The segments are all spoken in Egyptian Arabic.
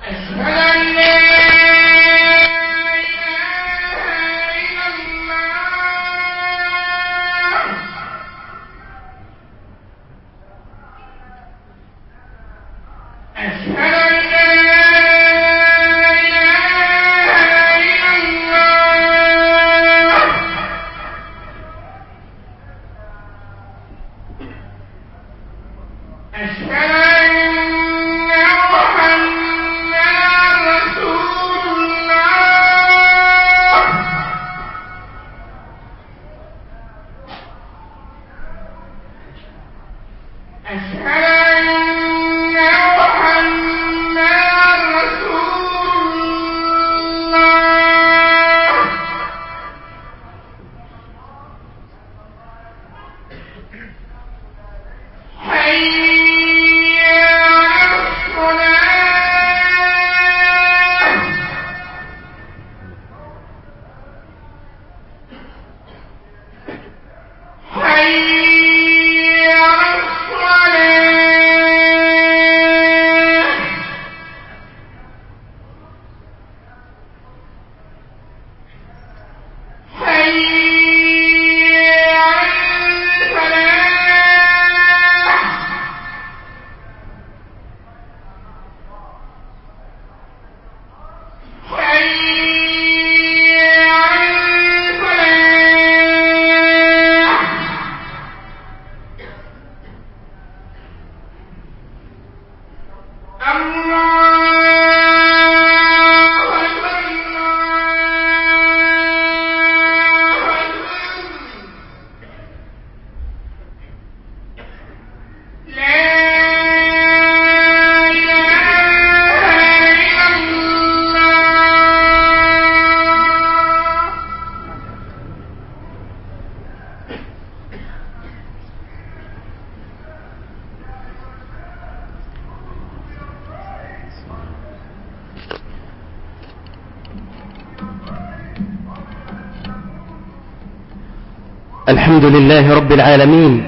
الحمد لله رب العالمين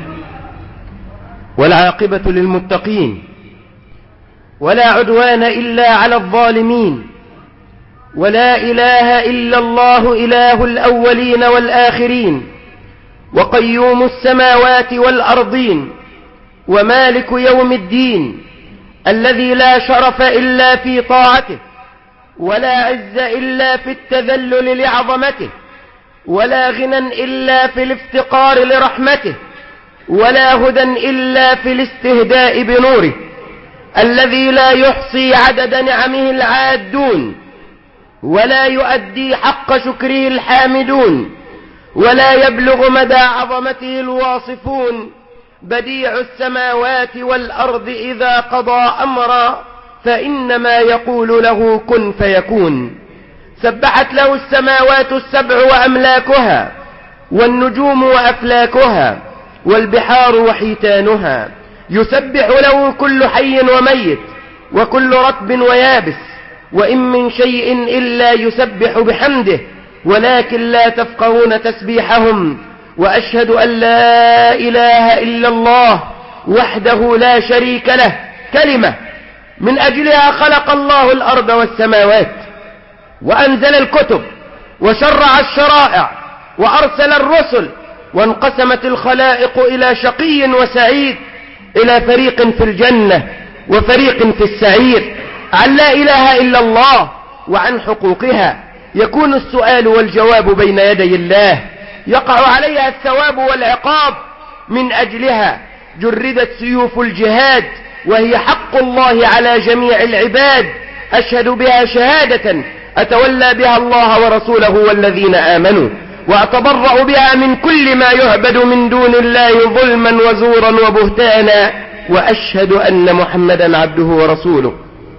والعاقبة للمتقين ولا عدوان إلا على الظالمين ولا إله إلا الله إله الأولين والآخرين وقيوم السماوات والأرضين ومالك يوم الدين الذي لا شرف إلا في طاعته ولا عز إلا في التذلل لعظمته ولا غنى إلا في الافتقار لرحمته ولا هدى إلا في الاستهداء بنوره الذي لا يحصي عدد نعمه العادون ولا يؤدي حق شكره الحامدون ولا يبلغ مدى عظمته الواصفون بديع السماوات والأرض إذا قضى أمرا فإنما يقول له كن فيكون سبحت له السماوات السبع وأملاكها والنجوم وأفلاكها والبحار وحيتانها يسبح له كل حي وميت وكل رطب ويابس وإن من شيء إلا يسبح بحمده ولكن لا تفقهون تسبيحهم وأشهد أن لا إله إلا الله وحده لا شريك له كلمة من أجلها خلق الله الأرض والسماوات وأنزل الكتب وشرع الشرائع وأرسل الرسل وانقسمت الخلائق إلى شقي وسعيد إلى فريق في الجنة وفريق في السعير عن لا إله إلا الله وعن حقوقها يكون السؤال والجواب بين يدي الله يقع عليها الثواب والعقاب من أجلها جردت سيوف الجهاد وهي حق الله على جميع العباد أشهد بها شهادة أتولى بها الله ورسوله والذين آمنوا وأتبرأ بها من كل ما يعبد من دون الله ظلما وزورا وبهتانا وأشهد أن محمدا عبده ورسوله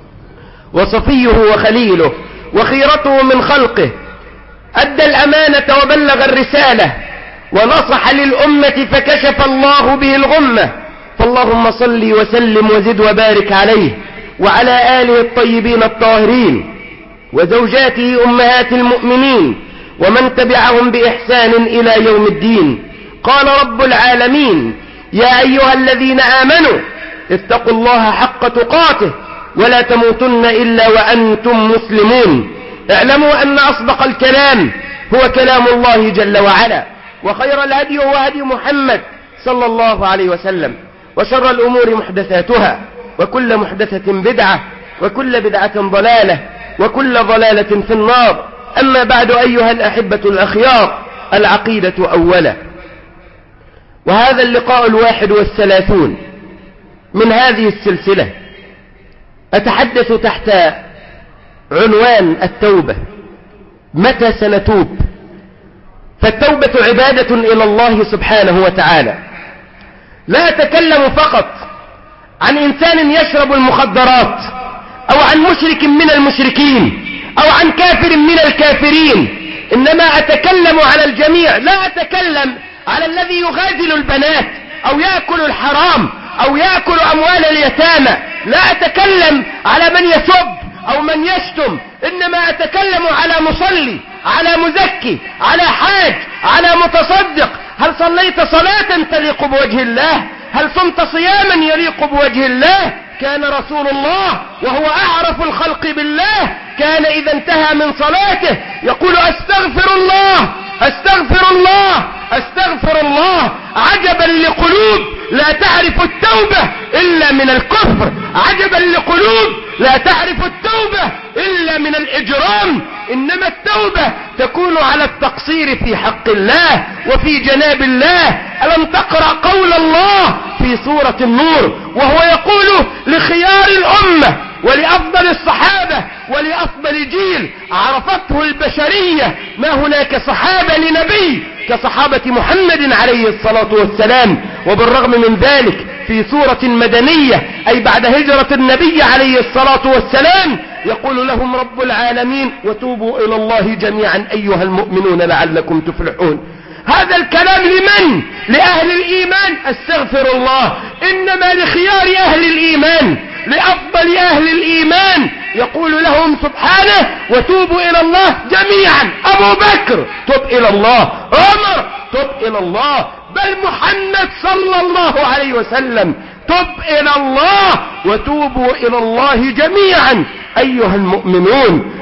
وصفيه وخليله وخيرته من خلقه أدى الأمانة وبلغ الرسالة ونصح للأمة فكشف الله به الغمة فاللهم صل وسلم وزد وبارك عليه وعلى آله الطيبين الطاهرين وزوجاته أمهات المؤمنين ومن تبعهم بإحسان إلى يوم الدين قال رب العالمين يا أيها الذين آمنوا اتقوا الله حق تقاته ولا تموتن إلا وأنتم مسلمون اعلموا أن أصدق الكلام هو كلام الله جل وعلا وخير الهدي هو هدي محمد صلى الله عليه وسلم وشر الأمور محدثاتها وكل محدثة بدعة وكل بدعة ضلالة وكل ضلالة في النار أما بعد أيها الأحبة الأخيار العقيدة أولا وهذا اللقاء الواحد والثلاثون من هذه السلسلة أتحدث تحت عنوان التوبة متى سنتوب فالتوبة عبادة إلى الله سبحانه وتعالى لا أتكلم فقط عن إنسان يشرب المخدرات أو عن مشرك من المشركين أو عن كافر من الكافرين إنما أتكلم على الجميع لا أتكلم على الذي يغادل البنات أو يأكل الحرام أو يأكل أموال اليتامى لا أتكلم على من يسب أو من يشتم إنما أتكلم على مصلي على مزكي على حاج على متصدق هل صليت صلاة تليق بوجه الله هل صمت صياما يليق بوجه الله كان رسول الله وهو أعرف الخلق بالله كان إذا انتهى من صلاته يقول أستغفر الله أستغفر الله أستغفر الله عجبا لقلوب لا تعرف التوبة إلا من الكفر عجبا لقلوب لا تعرف التوبة إلا من الإجرام إنما التوبة تكون على التقصير في حق الله وفي جناب الله ألم تقرأ قول الله في سورة النور وهو يقول لخيار الأمة ولأفضل الصحابة ولأفضل جيل عرفته البشرية ما هناك صحابة لنبي كصحابة محمد عليه الصلاة والسلام وبالرغم من ذلك في سورة مدنية أي بعد هجرة النبي عليه الصلاة والسلام يقول لهم رب العالمين وتوبوا إلى الله جميعا أيها المؤمنون لعلكم تفلحون هذا الكلام لمن لأهل الإيمان استغفر الله إنما لخيار أهل الإيمان لأفضل أهل الإيمان يقول لهم سبحانه وتوبوا إلى الله جميعا أبو بكر تب إلى الله عمر تب إلى الله بل محمد صلى الله عليه وسلم تب إلى الله وتوبوا إلى الله جميعا أيها المؤمنون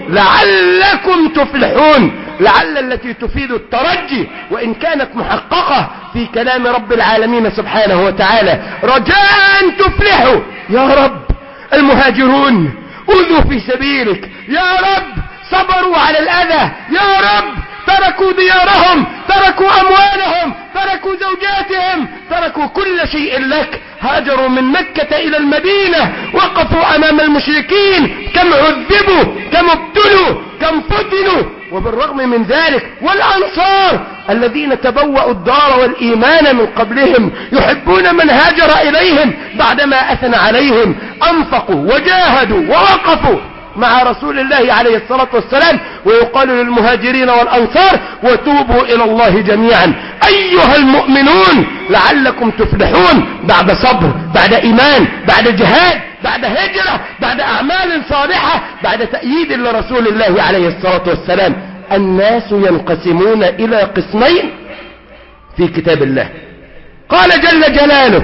لعلكم تفلحون لعل التي تفيد الترجي وإن كانت محققة في كلام رب العالمين سبحانه وتعالى رجاء أن تفلحوا يا رب المهاجرون أذوا في سبيلك يا رب صبروا على الأذى يا رب تركوا ديارهم تركوا أموالهم تركوا زوجاتهم تركوا كل شيء لك هاجروا من مكة إلى المدينة وقفوا أمام المشركين كم عذبوا كم ابتلوا كم فتنوا وبالرغم من ذلك والأنصار الذين تبوأوا الدار والإيمان من قبلهم يحبون من هاجر إليهم بعدما أثنى عليهم أنفقوا وجاهدوا ووقفوا مع رسول الله عليه الصلاة والسلام ويقال للمهاجرين والأنصار وتوبوا إلى الله جميعا أيها المؤمنون لعلكم تفلحون بعد صبر بعد إيمان بعد جهاد بعد هجرة بعد أعمال صالحة بعد تأييد لرسول الله عليه الصلاة والسلام الناس ينقسمون إلى قسمين في كتاب الله قال جل جلاله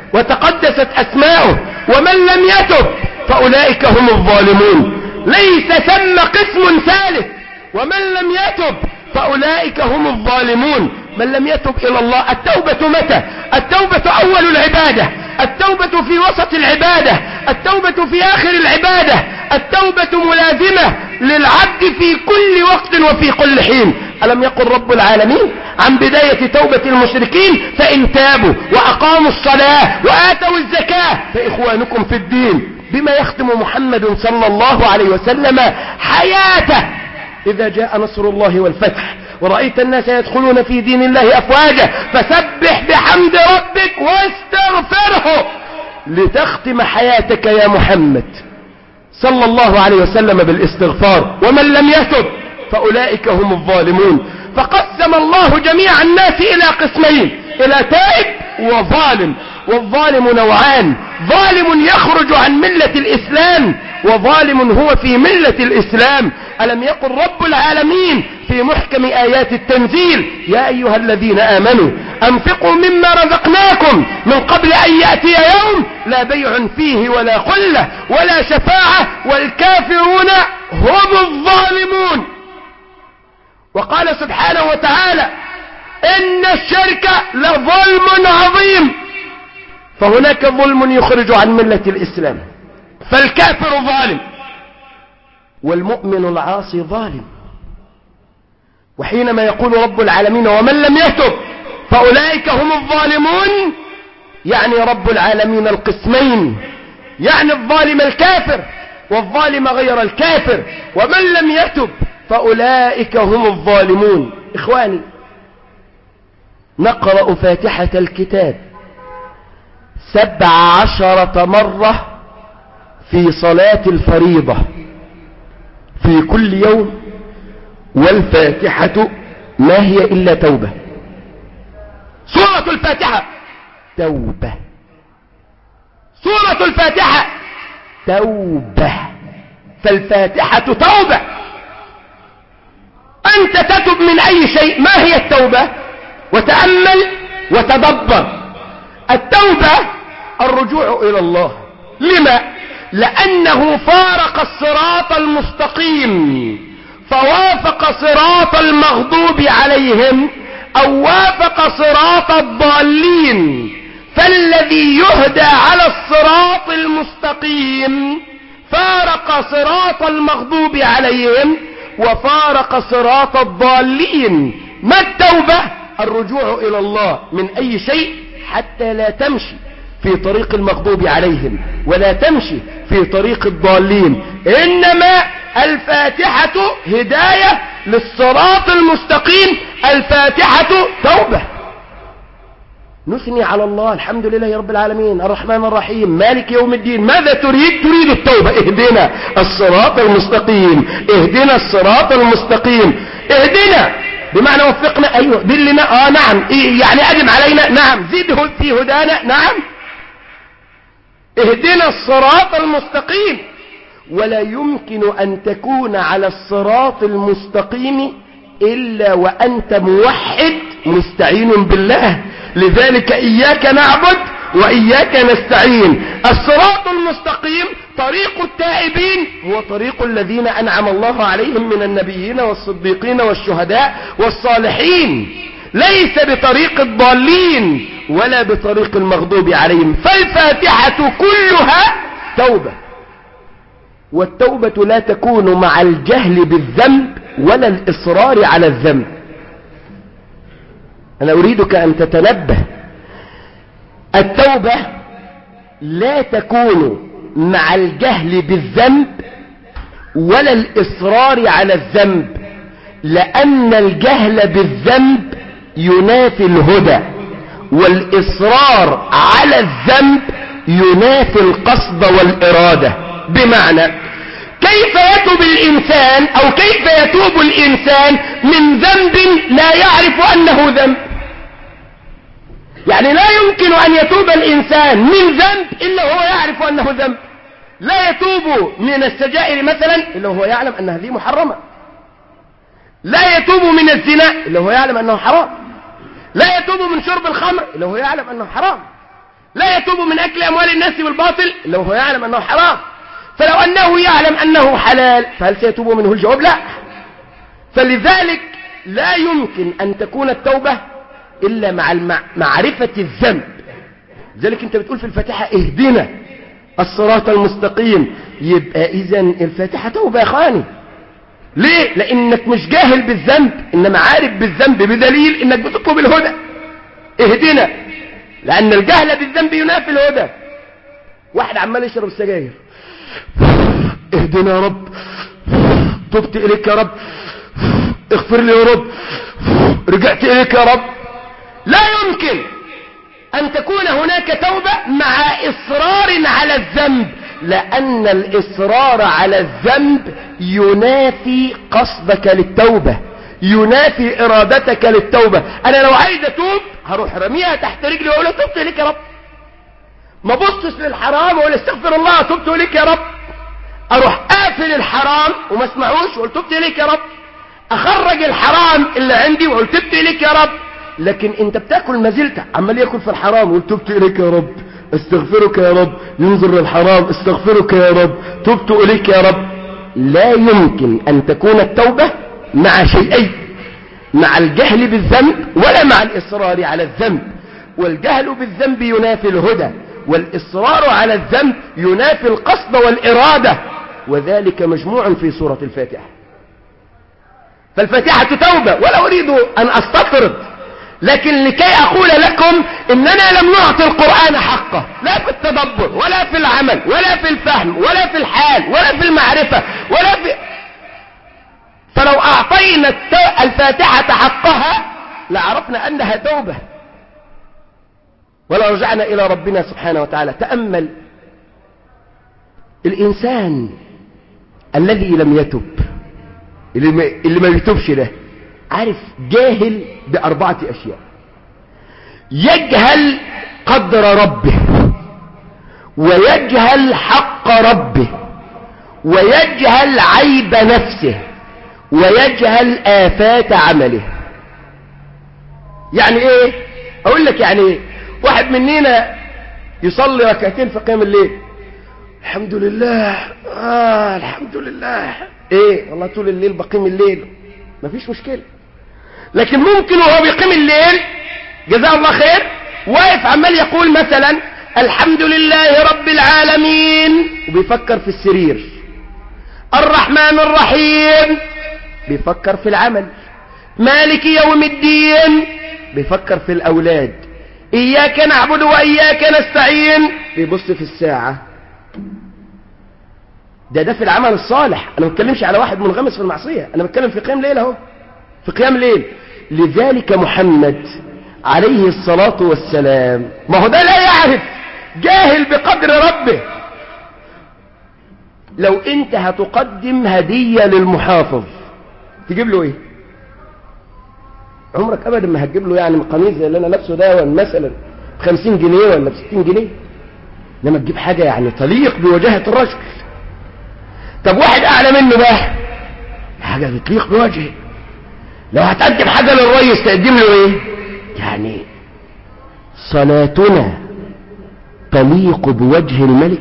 وتقدست أسماؤه ومن لم يتب فأولئك هم الظالمون ليس ثم قسم ثالث ومن لم يتب فأولئك هم الظالمون من لم يتب إلى الله التوبة متى التوبة أول العبادة التوبة في وسط العبادة التوبة في آخر العبادة التوبة ملازمة للعبد في كل وقت وفي كل حين ألم يقل رب العالمين عن بداية توبة المشركين فإن تابوا وأقاموا الصلاة وآتوا الزكاة فإخوانكم في الدين بما يختم محمد صلى الله عليه وسلم حياته إذا جاء نصر الله والفتح ورأيت الناس يدخلون في دين الله أفواجا فسبح بحمد ربك واستغفره لتختم حياتك يا محمد صلى الله عليه وسلم بالاستغفار ومن لم يتب فأولئك هم الظالمون فقسم الله جميع الناس إلى قسمين إلى تائب وظالم والظالم نوعان ظالم يخرج عن ملة الإسلام وظالم هو في ملة الإسلام ألم يقل رب العالمين في محكم آيات التنزيل يا أيها الذين آمنوا أنفقوا مما رزقناكم من قبل أن يأتي يوم لا بيع فيه ولا خلة ولا شفاعة والكافرون هم الظالمون وقال سبحانه وتعالى إن الشرك لظلم عظيم فهناك ظلم يخرج عن ملة الإسلام فالكافر ظالم والمؤمن العاصي ظالم وحينما يقول رب العالمين ومن لم يتب فأولئك هم الظالمون يعني رب العالمين القسمين يعني الظالم الكافر والظالم غير الكافر ومن لم يتب فأولئك هم الظالمون إخواني نقرأ فاتحة الكتاب سبع عشرة مرة في صلاة الفريضة في كل يوم والفاتحة ما هي إلا توبة سورة الفاتحة توبة سورة الفاتحة توبة فالفاتحة توبة أنت تتب من أي شيء ما هي التوبة وتأمل وتدبر التوبة الرجوع إلى الله لما لأنه فارق الصراط المستقيم فوافق صراط المغضوب عليهم أو وافق صراط الضالين فالذي يهدى على الصراط المستقيم فارق صراط المغضوب عليهم وفارق صراط الضالين ما التوبة الرجوع إلى الله من أي شيء حتى لا تمشي في طريق المغضوب عليهم ولا تمشي في طريق الضالين إنما الفاتحة هداية للصراط المستقيم الفاتحة توبة نثني على الله الحمد لله رب العالمين الرحمن الرحيم مالك يوم الدين ماذا تريد تريد التوبة اهدنا الصراط المستقيم اهدنا الصراط المستقيم اهدنا بمعنى وفقنا ايوه دلنا اه نعم إيه يعني ادم علينا نعم زده في هدانا نعم اهدنا الصراط المستقيم ولا يمكن ان تكون على الصراط المستقيم الا وانت موحد مستعين بالله لذلك اياك نعبد واياك نستعين الصراط المستقيم طريق التائبين هو طريق الذين انعم الله عليهم من النبيين والصديقين والشهداء والصالحين ليس بطريق الضالين ولا بطريق المغضوب عليهم فالفاتحة كلها توبة والتوبة لا تكون مع الجهل بالذنب ولا الإصرار على الذنب أنا أريدك أن تتنبه التوبة لا تكون مع الجهل بالذنب ولا الإصرار على الذنب لأن الجهل بالذنب ينافي الهدى والإصرار على الذنب ينافي القصد والإرادة بمعنى كيف يتوب الإنسان أو كيف يتوب الإنسان من ذنب لا يعرف أنه ذنب يعني لا يمكن أن يتوب الإنسان من ذنب إلا هو يعرف أنه ذنب لا يتوب من السجائر مثلا إلا هو يعلم أن هذه محرمة لا يتوب من الزنا إلا هو يعلم أنه حرام لا يتوب من شرب الخمر إلا هو يعلم أنه حرام لا يتوب من أكل أموال الناس بالباطل إلا هو يعلم أنه حرام فلو أنه يعلم أنه حلال فهل سيتوب منه الجواب لا فلذلك لا يمكن أن تكون التوبة إلا مع معرفة الذنب لذلك أنت بتقول في الفاتحة اهدنا الصراط المستقيم يبقى إذا الفاتحة توبة يا أخواني ليه لأنك مش جاهل بالذنب إنما عارف بالذنب بدليل إنك بتطلب الهدى اهدنا لأن الجهل بالذنب ينافي الهدى واحد عمال يشرب السجاير اهدنا يا رب تبت إليك يا رب اغفر لي يا رب رجعت إليك يا رب لا يمكن أن تكون هناك توبة مع إصرار على الذنب لأن الإصرار على الذنب ينافي قصدك للتوبة ينافي إرادتك للتوبة أنا لو عايز أتوب هروح رميها تحت رجلي وأقول تبت إليك يا رب ما بصش للحرام وأقول استغفر الله تبت إليك يا رب اروح قافل الحرام وما اسمعوش وقلت تبت اليك يا رب اخرج الحرام اللي عندي وقلت تبت اليك يا رب لكن انت بتاكل ما زلت عمال ياكل في الحرام وقلت تبت اليك يا رب استغفرك يا رب ينظر للحرام استغفرك يا رب تبت اليك يا رب لا يمكن ان تكون التوبة مع شيئين مع الجهل بالذنب ولا مع الاصرار على الذنب والجهل بالذنب ينافي الهدى والإصرار على الذنب ينافي القصد والإرادة وذلك مجموع في سورة الفاتحة فالفاتحة توبة ولا أريد أن أستطرد لكن لكي أقول لكم إننا لم نعطي القرآن حقه لا في التدبر ولا في العمل ولا في الفهم ولا في الحال ولا في المعرفة ولا في فلو أعطينا الفاتحة حقها لعرفنا أنها توبة ولو رجعنا إلى ربنا سبحانه وتعالى تأمل الإنسان الذي لم يتب اللي ما, اللي ما يتوبش ده عارف جاهل بأربعة أشياء يجهل قدر ربه ويجهل حق ربه ويجهل عيب نفسه ويجهل آفات عمله يعني ايه اقول لك يعني ايه واحد مننا يصلي ركعتين في قيام الليل الحمد لله آه الحمد لله ايه والله طول الليل بقيم الليل مفيش مشكلة لكن ممكن وهو بيقيم الليل جزاه الله خير واقف عمال يقول مثلا الحمد لله رب العالمين وبيفكر في السرير الرحمن الرحيم بيفكر في العمل مالك يوم الدين بيفكر في الأولاد إياك نعبد وإياك نستعين بيبص في الساعة ده ده في العمل الصالح أنا ما بتكلمش على واحد منغمس في المعصية أنا بتكلم في قيام ليل أهو في قيام ليل لذلك محمد عليه الصلاة والسلام ما هو ده لا يعرف جاهل بقدر ربه لو انت هتقدم هدية للمحافظ تجيب له ايه عمرك ابدا ما هتجيب له يعني قميص زي اللي انا لابسه ده مثلا ب 50 جنيه ولا ب 60 جنيه لما تجيب حاجة يعني تليق بوجهة الرجل طب واحد اعلى منه بقى حاجة بتليق بوجهه لو هتقدم حاجة للريس تقدم له ايه يعني صلاتنا تليق بوجه الملك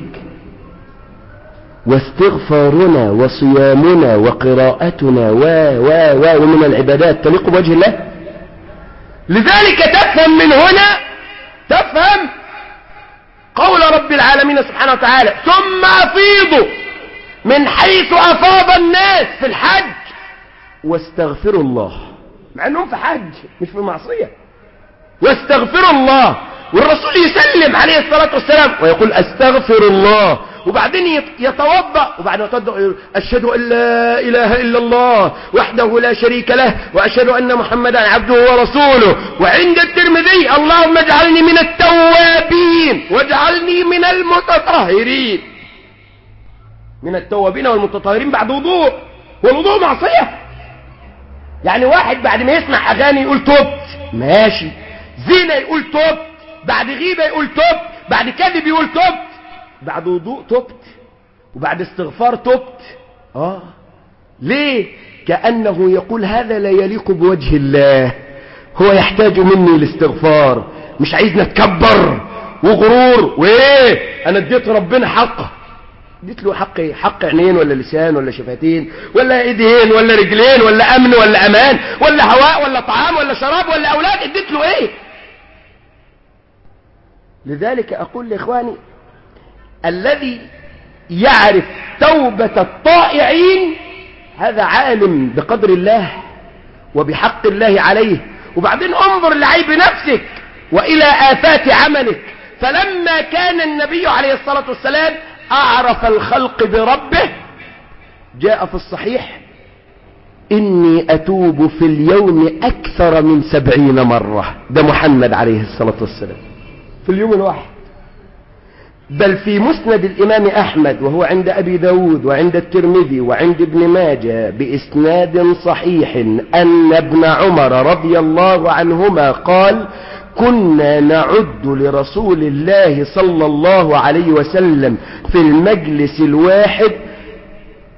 واستغفارنا وصيامنا وقراءتنا و و و ومن العبادات تليق بوجه الله لذلك تفهم من هنا تفهم قول رب العالمين سبحانه وتعالى ثم أفيضوا من حيث أفاض الناس في الحج واستغفروا الله مع أنهم في حج مش في معصية واستغفروا الله والرسول يسلم عليه الصلاة والسلام ويقول استغفر الله وبعدين يتوضا وبعد ما يتوضا يقول اشهد ان لا اله الا الله وحده لا شريك له واشهد ان محمدا عبده ورسوله وعند الترمذي اللهم اجعلني من التوابين واجعلني من المتطهرين من التوابين والمتطهرين بعد وضوء والوضوء معصيه يعني واحد بعد ما يسمع اغاني يقول توبت ماشي زينه يقول توبت بعد غيبه يقول توبت بعد كذب يقول توبت بعد وضوء تبت وبعد استغفار تبت اه ليه كأنه يقول هذا لا يليق بوجه الله هو يحتاج مني الاستغفار مش عايزنا نتكبر وغرور وايه انا اديت ربنا حقه اديت له حق ايه حق عينين ولا لسان ولا شفتين ولا ايدين ولا رجلين ولا امن ولا امان ولا هواء ولا طعام ولا شراب ولا اولاد اديت له ايه لذلك اقول لاخواني الذي يعرف توبة الطائعين هذا عالم بقدر الله وبحق الله عليه وبعدين انظر لعيب نفسك وإلى آفات عملك فلما كان النبي عليه الصلاة والسلام أعرف الخلق بربه جاء في الصحيح إني أتوب في اليوم أكثر من سبعين مرة ده محمد عليه الصلاة والسلام في اليوم الواحد بل في مسند الإمام أحمد وهو عند أبي داود وعند الترمذي وعند ابن ماجه بإسناد صحيح أن ابن عمر رضي الله عنهما قال كنا نعد لرسول الله صلى الله عليه وسلم في المجلس الواحد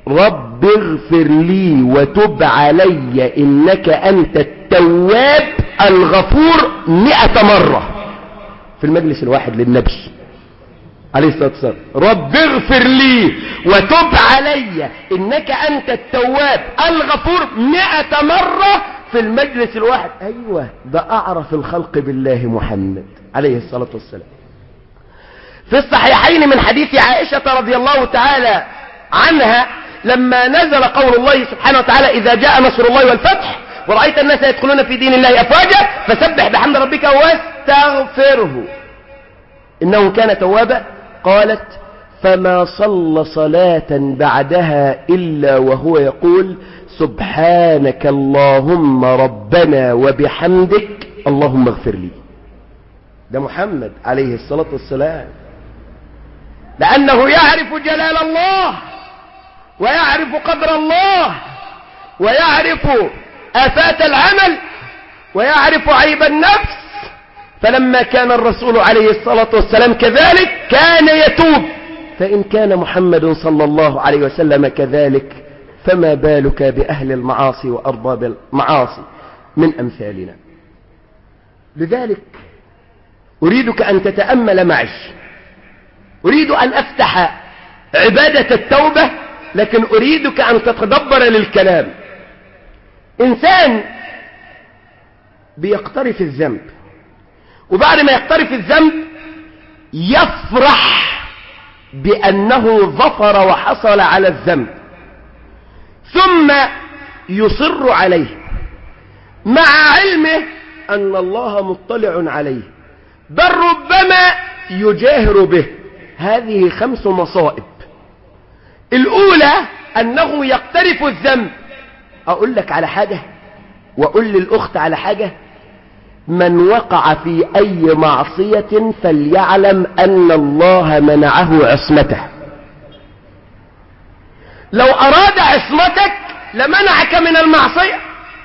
رب اغفر لي وتب علي إنك أنت التواب الغفور مئة مرة في المجلس الواحد للنبي عليه الصلاة والسلام رب اغفر لي وتب علي إنك أنت التواب الغفور مئة مرة في المجلس الواحد أيوة ده أعرف الخلق بالله محمد عليه الصلاة والسلام في الصحيحين من حديث عائشة رضي الله تعالى عنها لما نزل قول الله سبحانه وتعالى إذا جاء نصر الله والفتح ورأيت الناس يدخلون في دين الله أفواجا فسبح بحمد ربك واستغفره إنه كان توابا قالت فما صلى صلاة بعدها إلا وهو يقول سبحانك اللهم ربنا وبحمدك اللهم اغفر لي ده محمد عليه الصلاة والسلام لأنه يعرف جلال الله ويعرف قدر الله ويعرف آفات العمل ويعرف عيب النفس فلما كان الرسول عليه الصلاة والسلام كذلك كان يتوب فإن كان محمد صلى الله عليه وسلم كذلك فما بالك بأهل المعاصي وأرباب المعاصي من أمثالنا لذلك أريدك أن تتأمل معي أريد أن أفتح عبادة التوبة لكن أريدك أن تتدبر للكلام إنسان بيقترف الذنب وبعد ما يقترف الذنب يفرح بأنه ظفر وحصل على الذنب ثم يصر عليه مع علمه أن الله مطلع عليه بل ربما يجاهر به هذه خمس مصائب الأولى أنه يقترف الذنب أقول لك على حاجة وأقول للأخت على حاجة من وقع في أي معصية فليعلم أن الله منعه عصمته لو أراد عصمتك لمنعك من المعصية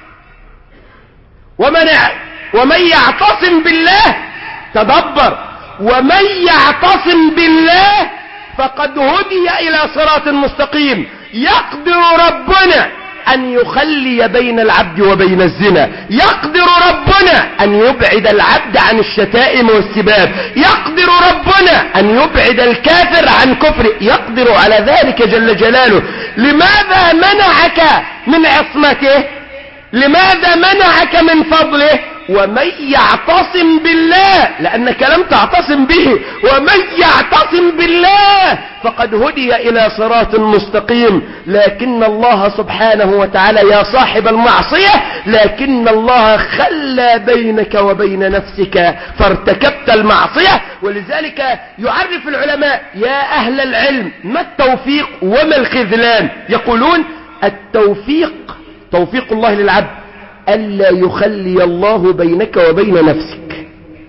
ومنع ومن يعتصم بالله تدبر ومن يعتصم بالله فقد هدي إلى صراط مستقيم يقدر ربنا أن يخلي بين العبد وبين الزنا يقدر ربنا أن يبعد العبد عن الشتائم والسباب يقدر ربنا أن يبعد الكافر عن كفره يقدر على ذلك جل جلاله لماذا منعك من عصمته لماذا منعك من فضله ومن يعتصم بالله لأنك لم تعتصم به ومن يعتصم بالله فقد هدي إلى صراط مستقيم لكن الله سبحانه وتعالى يا صاحب المعصية لكن الله خلى بينك وبين نفسك فارتكبت المعصية ولذلك يعرف العلماء يا أهل العلم ما التوفيق وما الخذلان يقولون التوفيق توفيق الله للعبد ألا يخلي الله بينك وبين نفسك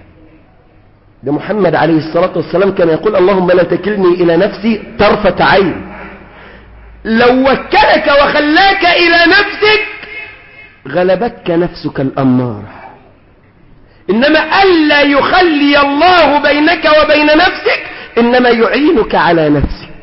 ده محمد عليه الصلاة والسلام كان يقول اللهم لا تكلني إلى نفسي طرفة عين لو وكلك وخلاك إلى نفسك غلبتك نفسك الأمارة إنما ألا يخلي الله بينك وبين نفسك إنما يعينك على نفسك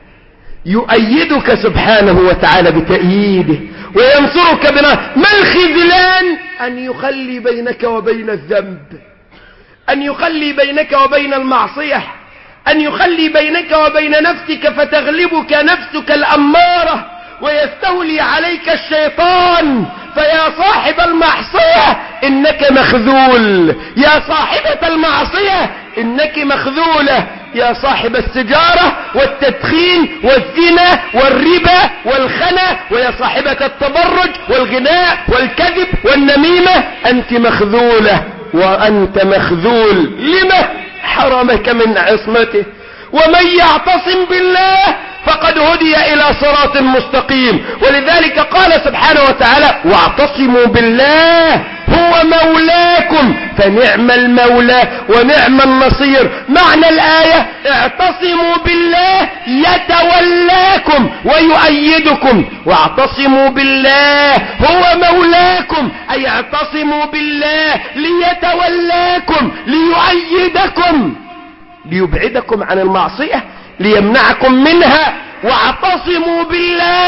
يؤيدك سبحانه وتعالى بتأييده وينصرك بنا ما الخذلان أن يخلي بينك وبين الذنب أن يخلي بينك وبين المعصية أن يخلي بينك وبين نفسك فتغلبك نفسك الأمارة ويستولي عليك الشيطان فيا صاحب المعصية إنك مخذول يا صاحبة المعصية إنك مخذولة يا صاحب السجارة والتدخين والزنا والربا والخنا ويا صاحبة التبرج والغناء والكذب والنميمة أنت مخذولة وأنت مخذول لما حرمك من عصمته ومن يعتصم بالله فقد هدي إلى صراط مستقيم ولذلك قال سبحانه وتعالى واعتصموا بالله هو مولاكم فنعم المولى ونعم النصير معنى الآية اعتصموا بالله يتولاكم ويؤيدكم واعتصموا بالله هو مولاكم أي اعتصموا بالله ليتولاكم ليؤيدكم ليبعدكم عن المعصية ليمنعكم منها واعتصموا بالله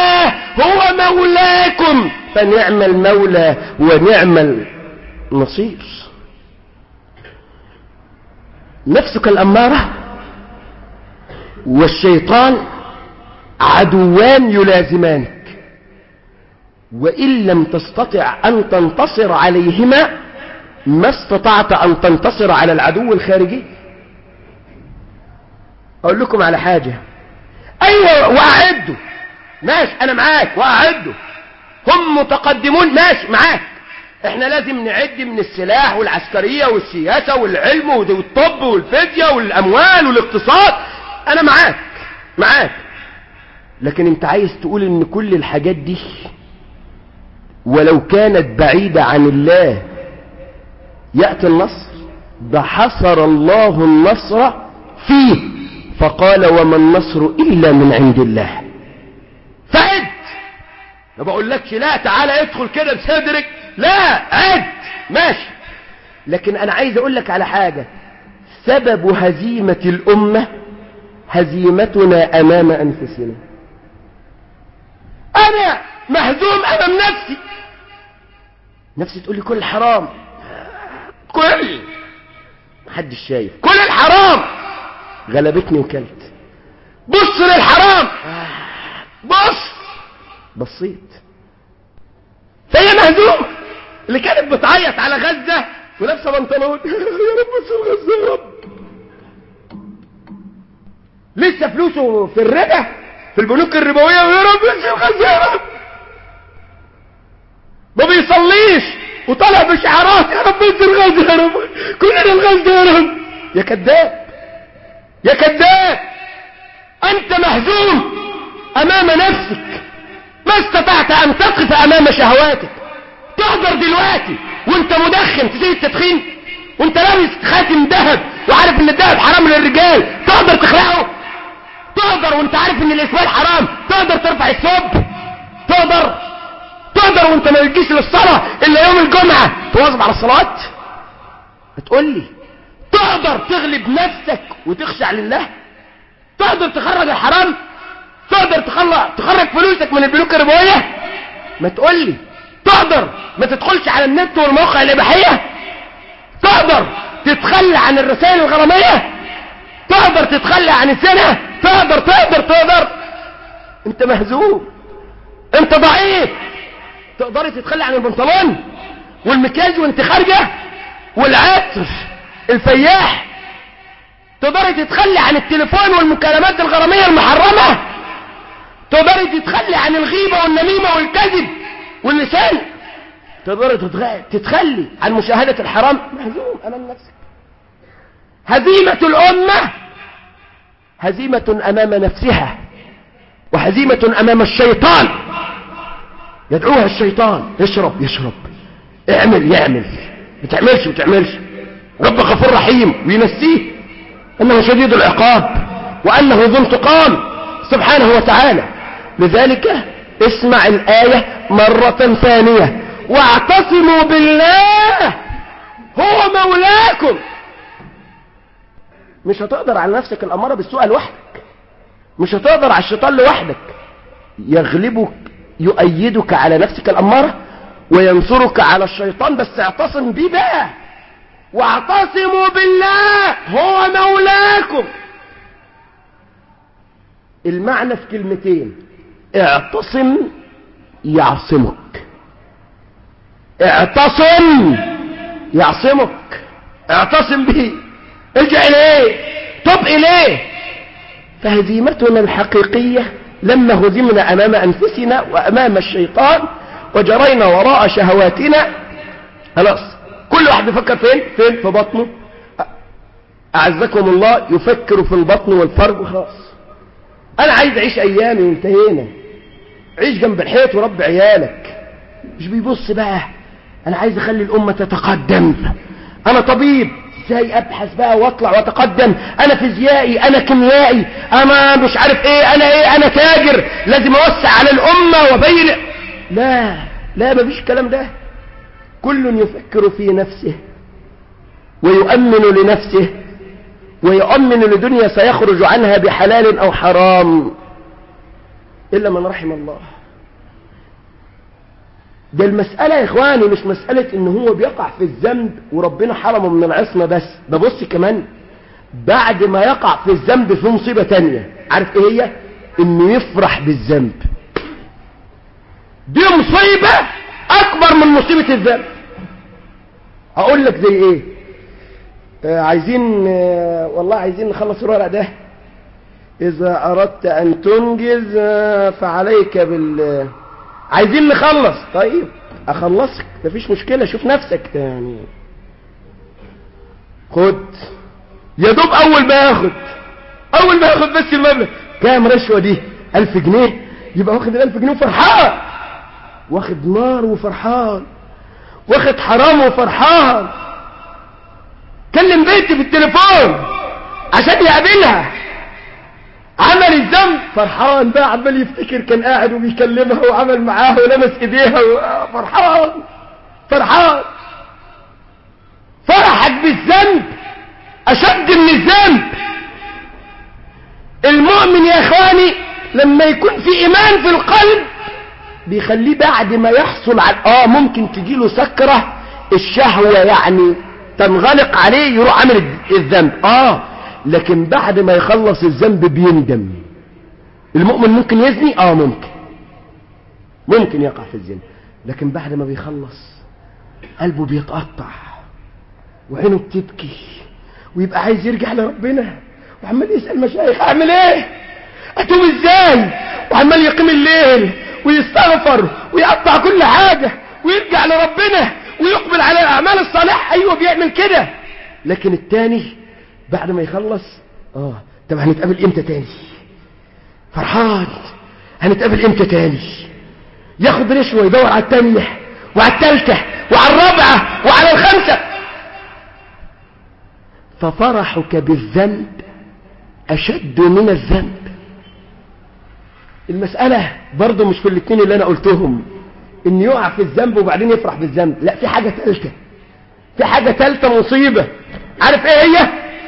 هو مولاكم فنعم المولى ونعم النصير نفسك الأمارة والشيطان عدوان يلازمانك وإن لم تستطع أن تنتصر عليهما ما استطعت أن تنتصر على العدو الخارجي أقول لكم على حاجة أيوة وأعدوا ماشي أنا معاك وأعدوا هم متقدمون ماشي معاك احنا لازم نعد من السلاح والعسكرية والسياسة والعلم والطب والفيزياء والأموال والاقتصاد أنا معاك معاك لكن انت عايز تقول ان كل الحاجات دي ولو كانت بعيدة عن الله يأتي النصر ده حصر الله النصر فيه فقال وما النصر إلا من عند الله فعد ما بقولكش لا تعالى ادخل كده بصدرك لا عد ماشي لكن انا عايز اقول لك على حاجة سبب هزيمة الامة هزيمتنا امام انفسنا انا مهزوم امام نفسي نفسي تقول لي كل حرام كل محدش شايف كل الحرام غلبتني وكلت بص للحرام بص بصيت فهي مهزومة اللي كانت بتعيط على غزة ولابسه بنطلون يا رب بس غزة يا رب لسه فلوسه في الربا في البنوك الربوية يا رب بس غزة يا رب ما بيصليش وطالع بشعارات يا رب بس الغزة يا رب كلنا الغزة يا رب يا كذاب يا كذاب انت مهزوم امام نفسك ما استطعت ان تقف امام شهواتك تقدر دلوقتي وانت مدخن تسيب التدخين وانت لابس خاتم ذهب وعارف ان الذهب حرام للرجال تقدر تخلعه تقدر وانت عارف ان الاسمال حرام تقدر ترفع الثوب تقدر تقدر وانت ما بتجيش للصلاة الا يوم الجمعة تواظب على الصلاة هتقول لي تقدر تغلب نفسك وتخشع لله تقدر تخرج الحرام تقدر تخلق تخرج فلوسك من البنوك الربوية ما تقول لي تقدر ما تدخلش على النت والمواقع الإباحية تقدر تتخلى عن الرسائل الغرامية تقدر تتخلى عن الزنا تقدر تقدر تقدر انت مهزوم انت ضعيف تقدري تتخلى عن البنطلون والمكياج وانت خارجه والعطر الفياح تقدري تتخلي عن التليفون والمكالمات الغرامية المحرمة تقدري تتخلي عن الغيبة والنميمة والكذب واللسان تقدري تتخلي عن مشاهدة الحرام مهزوم أمام نفسك هزيمة الأمة هزيمة أمام نفسها وهزيمة أمام الشيطان يدعوها الشيطان اشرب يشرب اعمل يعمل ما تعملش ما تعملش رب غفور رحيم وينسيه انه شديد العقاب وانه ذو انتقام سبحانه وتعالى لذلك اسمع الآية مرة ثانية واعتصموا بالله هو مولاكم مش هتقدر على نفسك الأمارة بالسوء لوحدك مش هتقدر على الشيطان لوحدك يغلبك يؤيدك على نفسك الأمارة وينصرك على الشيطان بس اعتصم بيه بقى واعتصموا بالله هو مولاكم المعنى في كلمتين اعتصم يعصمك اعتصم يعصمك اعتصم به ارجع اليه طب اليه فهزيمتنا الحقيقية لما هزمنا امام انفسنا وامام الشيطان وجرينا وراء شهواتنا خلاص كل واحد يفكر فين فين في بطنه اعزكم الله يفكر في البطن والفرج وخلاص انا عايز اعيش ايامي وانتهينا عيش جنب الحيط ورب عيالك مش بيبص بقى انا عايز اخلي الامة تتقدم انا طبيب ازاي ابحث بقى واطلع واتقدم انا فيزيائي انا كيميائي انا مش عارف ايه انا ايه انا تاجر لازم اوسع على الامة وبين لا لا مفيش الكلام ده كل يفكر في نفسه ويؤمن لنفسه ويؤمن لدنيا سيخرج عنها بحلال او حرام الا من رحم الله ده المسألة يا إخواني مش مسألة إن هو بيقع في الذنب وربنا حرمه من العصمة بس ده بص كمان بعد ما يقع في الذنب في مصيبة تانية عارف إيه هي؟ إنه يفرح بالذنب دي مصيبة أكبر من مصيبة الذنب أقول لك زي إيه؟ آه عايزين آه والله عايزين نخلص الورق ده إذا أردت أن تنجز آه فعليك بال عايزين نخلص طيب أخلصك مفيش مشكلة شوف نفسك يعني خد يا دوب أول ما ياخد أول ما ياخد بس المبلغ كام رشوة دي ألف جنيه يبقى واخد الألف جنيه وفرحان واخد نار وفرحان واخد حرام وفرحان كلم بنتي في التليفون عشان يقابلها عمل الذنب فرحان بقى عمال يفتكر كان قاعد وبيكلمها وعمل معاها ولمس ايديها فرحان فرحان فرحك بالذنب اشد من الذنب المؤمن يا اخواني لما يكون في ايمان في القلب بيخليه بعد ما يحصل على اه ممكن تجيله سكرة الشهوة يعني تنغلق عليه يروح عامل الذنب اه لكن بعد ما يخلص الذنب بيندم المؤمن ممكن يزني اه ممكن ممكن يقع في الزنا لكن بعد ما بيخلص قلبه بيتقطع وعينه بتبكي ويبقى عايز يرجع لربنا وعمال يسأل مشايخ اعمل ايه اتوب ازاي وعمال يقيم الليل ويستغفر ويقطع كل حاجة ويرجع لربنا ويقبل على الاعمال الصالحة ايوه بيعمل كده لكن التاني بعد ما يخلص اه طب هنتقابل امتى تاني فرحان هنتقابل امتى تاني ياخد رشوة يدور على التانية وعلى التالتة وعلى الرابعة وعلى الخمسة ففرحك بالذنب أشد من الذنب المسألة برضه مش في الاثنين اللي أنا قلتهم إن يقع في الذنب وبعدين يفرح بالذنب لا في حاجة ثالثة في حاجة ثالثة مصيبة عارف ايه هي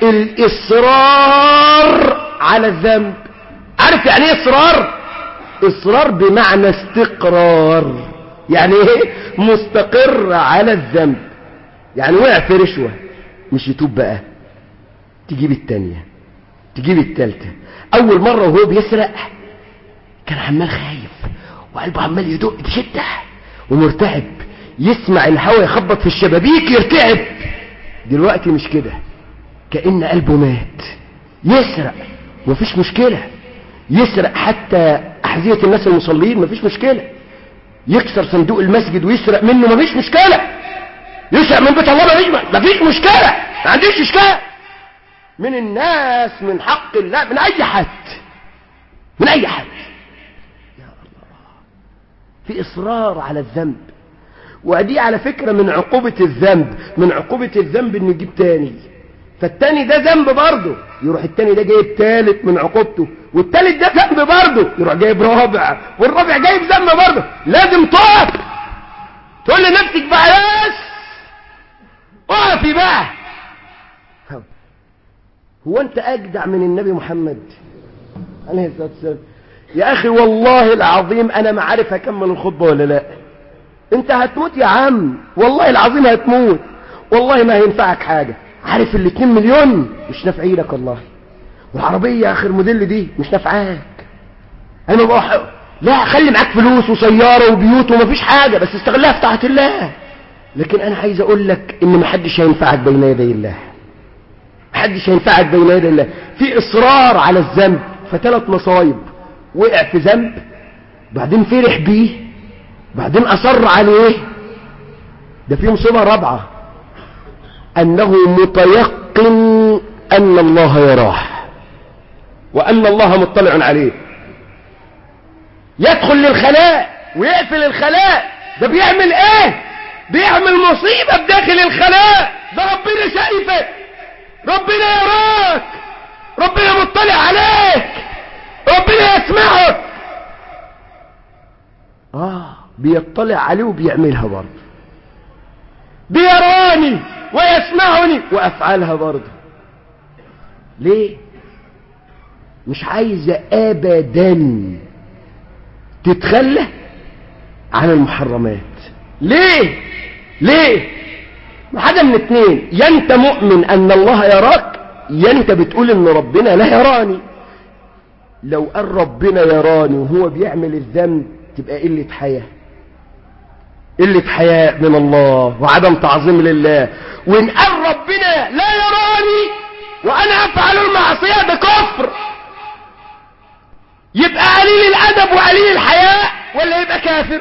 الإصرار على الذنب عارف يعني ايه إصرار إصرار بمعنى استقرار يعني ايه مستقر على الذنب يعني وقع في رشوة مش يتوب بقى تجيب التانية تجيب التالتة أول مرة وهو بيسرق كان عمال خايف وقلبه عمال يدق بشدة ومرتعب يسمع الهواء يخبط في الشبابيك يرتعب دلوقتي مش كده كأن قلبه مات يسرق مفيش مشكلة يسرق حتى أحذية الناس المصلين مفيش مشكلة يكسر صندوق المسجد ويسرق منه مفيش مشكلة يسرق من بيت الله مفيش مفيش مشكلة ما عنديش إشكال من الناس من حق الله من أي حد من أي حد يا الله في إصرار على الذنب ودي على فكرة من عقوبة الذنب من عقوبة الذنب انه يجيب تاني فالتاني ده ذنب برضه يروح التاني ده جايب تالت من عقوبته والتالت ده ذنب برضه يروح جايب رابع والرابع جايب ذنب برضه لازم تقف تقول لنفسك بقى بس اقفي بقى هو انت اجدع من النبي محمد عليه الصلاه والسلام يا اخي والله العظيم انا ما عارف اكمل الخطبه ولا لا انت هتموت يا عم والله العظيم هتموت والله ما هينفعك حاجة عارف الاتنين مليون مش نافعينك والله والعربية اخر موديل دي مش نافعاك انا بقى لا خلي معاك فلوس وسيارة وبيوت ومفيش حاجة بس استغلها في طاعة الله لكن انا عايز اقول لك ان محدش هينفعك بين يدي الله محدش هينفعك بين يدي الله في اصرار على الذنب فثلاث مصايب وقع في ذنب بعدين فرح بيه بعدين أصر عليه ده في مصيبة رابعة أنه متيقن أن الله يراه وأن الله مطلع عليه يدخل للخلاء ويقفل الخلاء ده بيعمل ايه بيعمل مصيبة بداخل الخلاء ده ربنا شايفك ربنا يراك ربنا مطلع عليك ربنا يسمعك اه بيطلع عليه وبيعملها برضه بيراني ويسمعني وافعلها برضه ليه مش عايزة ابدا تتخلى عن المحرمات ليه ليه ما حاجة من اتنين يا انت مؤمن ان الله يراك يا انت بتقول ان ربنا لا يراني لو قال ربنا يراني وهو بيعمل الذنب تبقى قلة حياة قلة حياء من الله وعدم تعظيم لله وإن قال ربنا لا يراني وأنا أفعل المعصية ده كفر يبقى قليل الأدب وقليل الحياء ولا يبقى كافر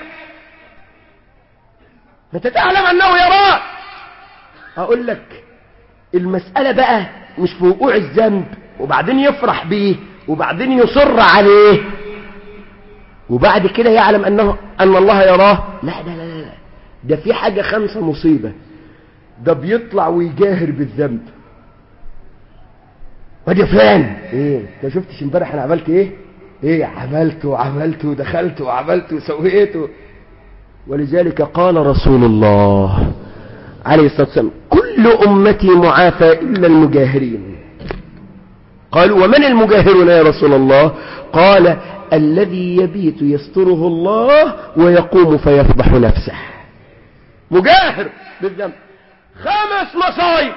انت تعلم أنه يراك أقول لك المسألة بقى مش في وقوع الذنب وبعدين يفرح بيه وبعدين يصر عليه وبعد كده يعلم أنه أن الله يراه لا لا لا لا ده في حاجة خمسة مصيبة ده بيطلع ويجاهر بالذنب وادي فلان ايه انت شفتش امبارح انا عملت ايه ايه عملت وعملت ودخلت وعملت وسويت ولذلك قال رسول الله عليه الصلاة والسلام كل أمتي معافى إلا المجاهرين قالوا ومن المجاهرون يا رسول الله قال الذي يبيت يستره الله ويقوم فيفضح نفسه مجاهر بالذنب خمس مصايب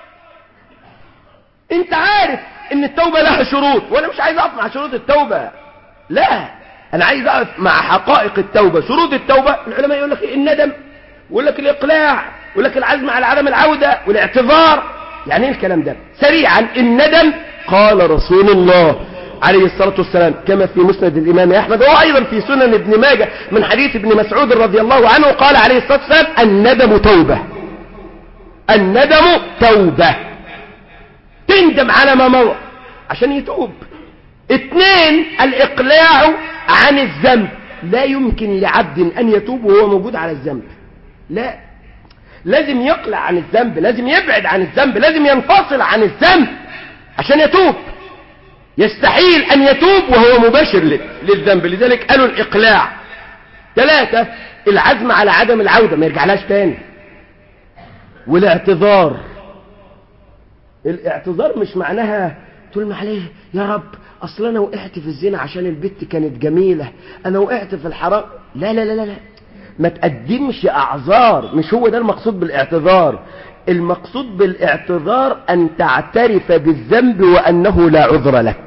انت عارف ان التوبة لها شروط وانا مش عايز اقف مع شروط التوبة لا انا عايز اقف مع حقائق التوبة شروط التوبة العلماء يقول لك الندم يقول لك الاقلاع يقول لك العزم على عدم العودة والاعتذار يعني ايه الكلام ده سريعا الندم قال رسول الله عليه الصلاة والسلام كما في مسند الإمام أحمد وأيضا في سنن ابن ماجه من حديث ابن مسعود رضي الله عنه قال عليه الصلاة والسلام الندم توبة الندم توبة تندم على ما مضى عشان يتوب اثنين الإقلاع عن الذنب لا يمكن لعبد أن يتوب وهو موجود على الذنب لا لازم يقلع عن الذنب لازم يبعد عن الذنب لازم ينفصل عن الذنب عشان يتوب يستحيل أن يتوب وهو مباشر للذنب لذلك قالوا الإقلاع ثلاثة العزم على عدم العودة ما يرجعلاش تاني والاعتذار الاعتذار مش معناها تقول معليه يا رب اصل انا وقعت في الزنا عشان البت كانت جميلة انا وقعت في الحرام لا لا لا لا, لا. ما تقدمش اعذار مش هو ده المقصود بالاعتذار المقصود بالاعتذار ان تعترف بالذنب وانه لا عذر لك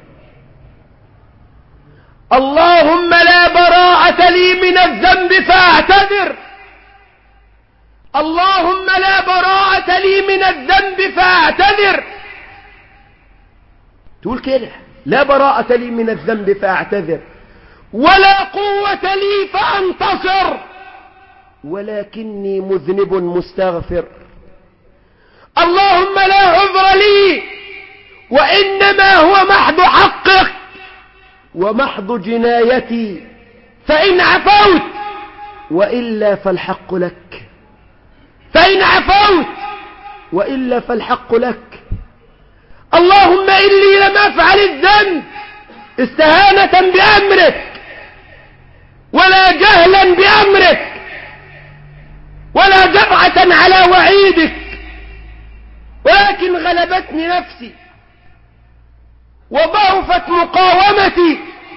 اللهم لا براءة لي من الذنب فاعتذر اللهم لا براءة لي من الذنب فاعتذر تقول كده لا براءة لي من الذنب فاعتذر ولا قوة لي فانتصر ولكني مذنب مستغفر اللهم لا عذر لي وإنما هو محض حقك ومحض جنايتي فإن عفوت وإلا فالحق لك فإن عفوت وإلا فالحق لك اللهم إني لم أفعل الذنب استهانة بأمرك ولا جهلا بأمرك ولا جرعة على وعيدك ولكن غلبتني نفسي وضعفت مقاومتي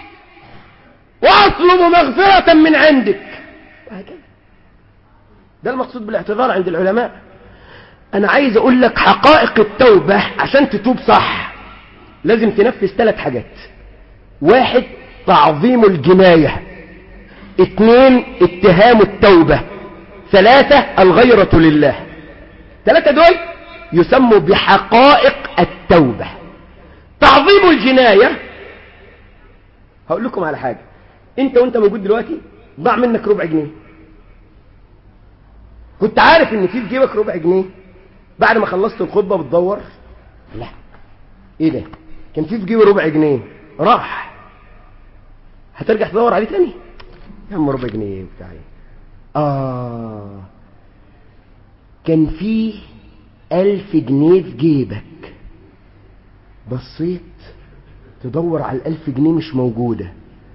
وأطلب مغفرة من عندك وهكذا ده المقصود بالاعتذار عند العلماء أنا عايز أقول لك حقائق التوبة عشان تتوب صح لازم تنفذ ثلاث حاجات واحد تعظيم الجناية اثنين اتهام التوبة ثلاثة الغيرة لله ثلاثة دول يسموا بحقائق التوبة تعظيم الجناية هقول لكم على حاجة انت وانت موجود دلوقتي ضاع منك ربع جنيه كنت عارف ان في في جيبك ربع جنيه بعد ما خلصت الخطبة بتدور لا ايه ده كان في في جيبي ربع جنيه راح هترجع تدور عليه تاني يا عم ربع جنيه بتاعي اه كان في ألف جنيه في جيبك بصيت تدور على الألف جنيه مش موجودة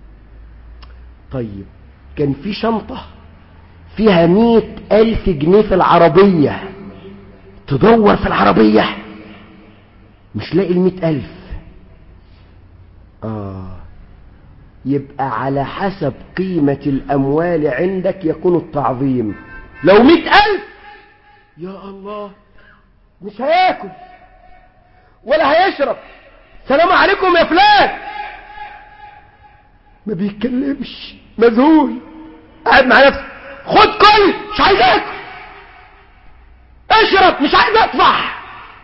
طيب كان في شنطة فيها مية ألف جنيه في العربية تدور في العربية مش لاقي المية ألف آه يبقى على حسب قيمة الأموال عندك يكون التعظيم لو مئة ألف يا الله مش هياكل ولا هيشرب سلام عليكم يا فلان ما بيتكلمش مذهول قاعد مع نفسه خد كل مش عايز اكل اشرب مش عايز اطفح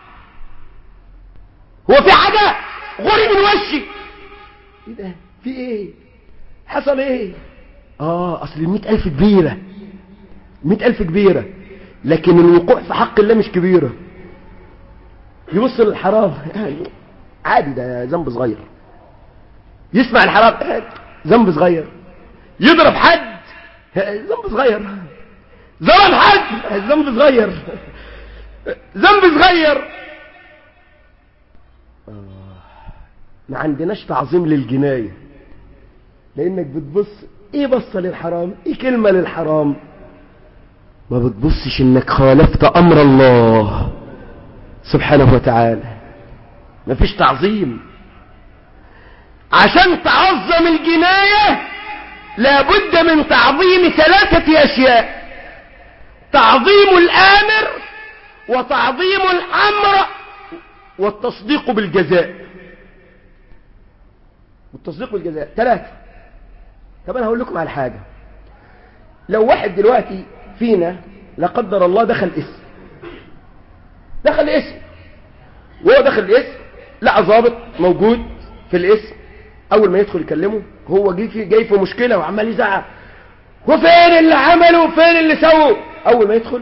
هو في حاجة غري من وشي ايه ده في ايه حصل ايه اه اصل المئة الف كبيرة مئة الف كبيرة لكن الوقوع في حق الله مش كبيرة يبص للحرام عادي ده ذنب صغير يسمع الحرام ذنب صغير يضرب حد ذنب صغير ظلم حد ذنب صغير ذنب صغير ما عندناش تعظيم للجناية لانك بتبص ايه بصة للحرام ايه كلمة للحرام ما بتبصش انك خالفت امر الله سبحانه وتعالى مفيش تعظيم عشان تعظم الجناية لابد من تعظيم ثلاثة اشياء تعظيم الامر وتعظيم الامر والتصديق بالجزاء والتصديق بالجزاء ثلاثة طب انا هقول لكم على حاجة لو واحد دلوقتي فينا لا قدر الله دخل اسم دخل اسم وهو دخل الاسم لقى ظابط موجود في الاسم اول ما يدخل يكلمه هو جاي في جاي في مشكله وعمال يزعق وفين اللي عمله وفين اللي سووا اول ما يدخل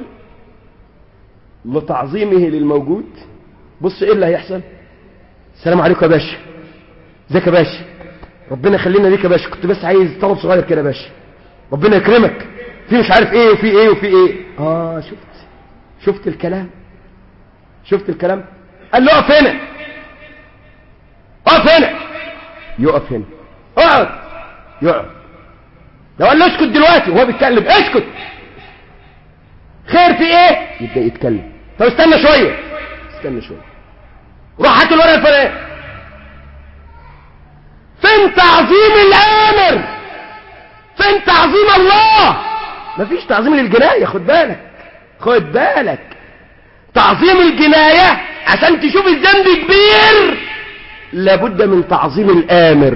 لتعظيمه للموجود بص ايه اللي هيحصل السلام عليكم يا باشا ازيك يا باشا ربنا يخلينا ليك يا باشا كنت بس عايز طلب صغير كده يا باشا ربنا يكرمك في مش عارف ايه وفي ايه وفي ايه اه شفت شفت الكلام شفت الكلام قال له اقف هنا اقف هنا يقف هنا اقعد يقعد لو قال له اسكت دلوقتي وهو بيتكلم اسكت خير في ايه يبدا يتكلم طب استنى شويه استنى شويه روح هات الورقه الفلانيه فين تعظيم الامر فين تعظيم الله مفيش تعظيم للجنايه خد بالك خد بالك تعظيم الجنايه عشان تشوف الذنب كبير لابد من تعظيم الامر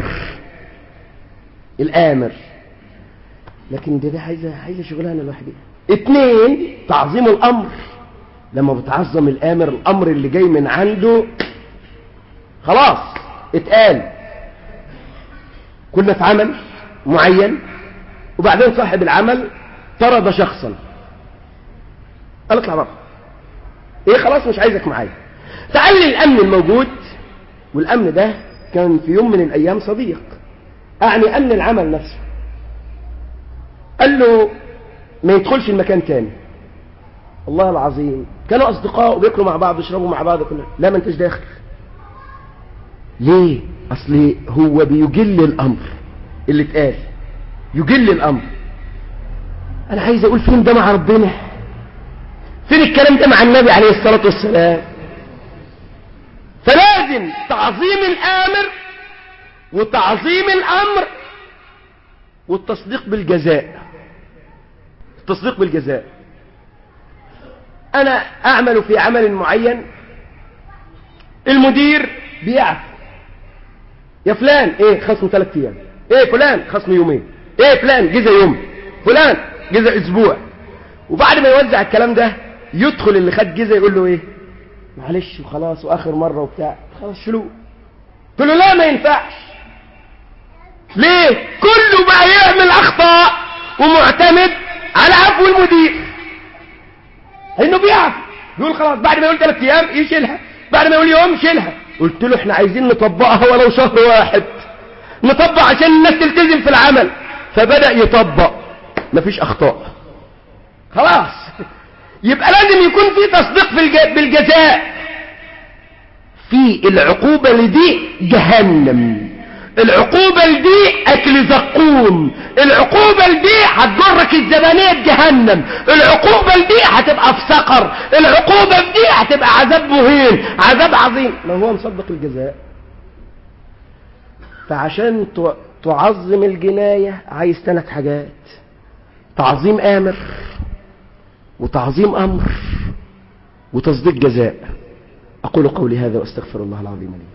الامر لكن دي, دي عايزه عايزه شغلانه لوحدها اتنين تعظيم الامر لما بتعظم الامر الامر اللي جاي من عنده خلاص اتقال كنا في عمل معين وبعدين صاحب العمل طرد شخصا قال اطلع بره ايه خلاص مش عايزك معايا تعال لي الامن الموجود والامن ده كان في يوم من الايام صديق اعني امن العمل نفسه قال له ما يدخلش المكان تاني الله العظيم كانوا اصدقاء وبياكلوا مع بعض ويشربوا مع بعض كلها لا ما انتش داخل ليه اصل هو بيجل الامر اللي اتقال يجل الامر انا عايز اقول فين ده مع ربنا فين الكلام ده مع النبي عليه الصلاة والسلام فلازم تعظيم الامر وتعظيم الامر والتصديق بالجزاء التصديق بالجزاء انا اعمل في عمل معين المدير بيعفو يا فلان ايه خصم ثلاث ايام ايه فلان خصم يومين ايه فلان جزء يوم فلان جزء اسبوع وبعد ما يوزع الكلام ده يدخل اللي خد جزء يقول له ايه معلش وخلاص واخر مره وبتاع خلاص شلو قلت له لا ما ينفعش ليه كله بقى يعمل اخطاء ومعتمد على عفو المدير انه بيعفو يقول خلاص بعد ما يقول ثلاث ايام يشيلها بعد ما يقول يوم شيلها قلت له احنا عايزين نطبقها ولو شهر واحد نطبق عشان الناس تلتزم في العمل فبدأ يطبق مفيش اخطاء خلاص يبقى لازم يكون في تصديق في بالجزاء في العقوبة لدي جهنم العقوبة لدي اكل زقوم العقوبة لدي هتجرك الزبانية جهنم العقوبة لدي هتبقى في سقر العقوبة لدي هتبقى عذاب مهين عذاب عظيم لو هو مصدق الجزاء فعشان تعظم الجناية عايز ثلاث حاجات تعظيم آمر وتعظيم أمر وتصديق جزاء أقول قولي هذا وأستغفر الله العظيم لي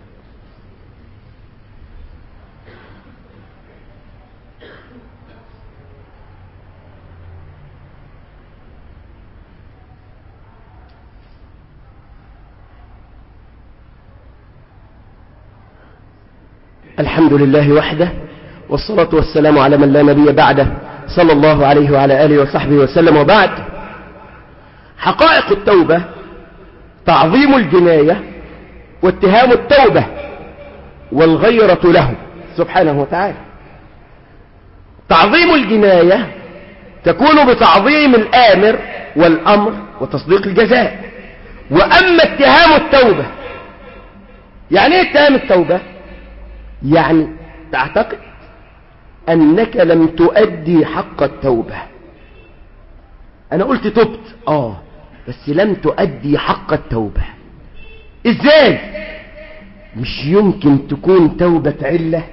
الحمد لله وحده والصلاة والسلام على من لا نبي بعده صلى الله عليه وعلى آله وصحبه وسلم وبعد حقائق التوبة تعظيم الجناية واتهام التوبة والغيرة له سبحانه وتعالى تعظيم الجناية تكون بتعظيم الآمر والأمر وتصديق الجزاء وأما اتهام التوبة يعني ايه اتهام التوبة يعني تعتقد أنك لم تؤدي حق التوبة أنا قلت تبت آه بس لم تؤدي حق التوبة إزاي مش يمكن تكون توبة علة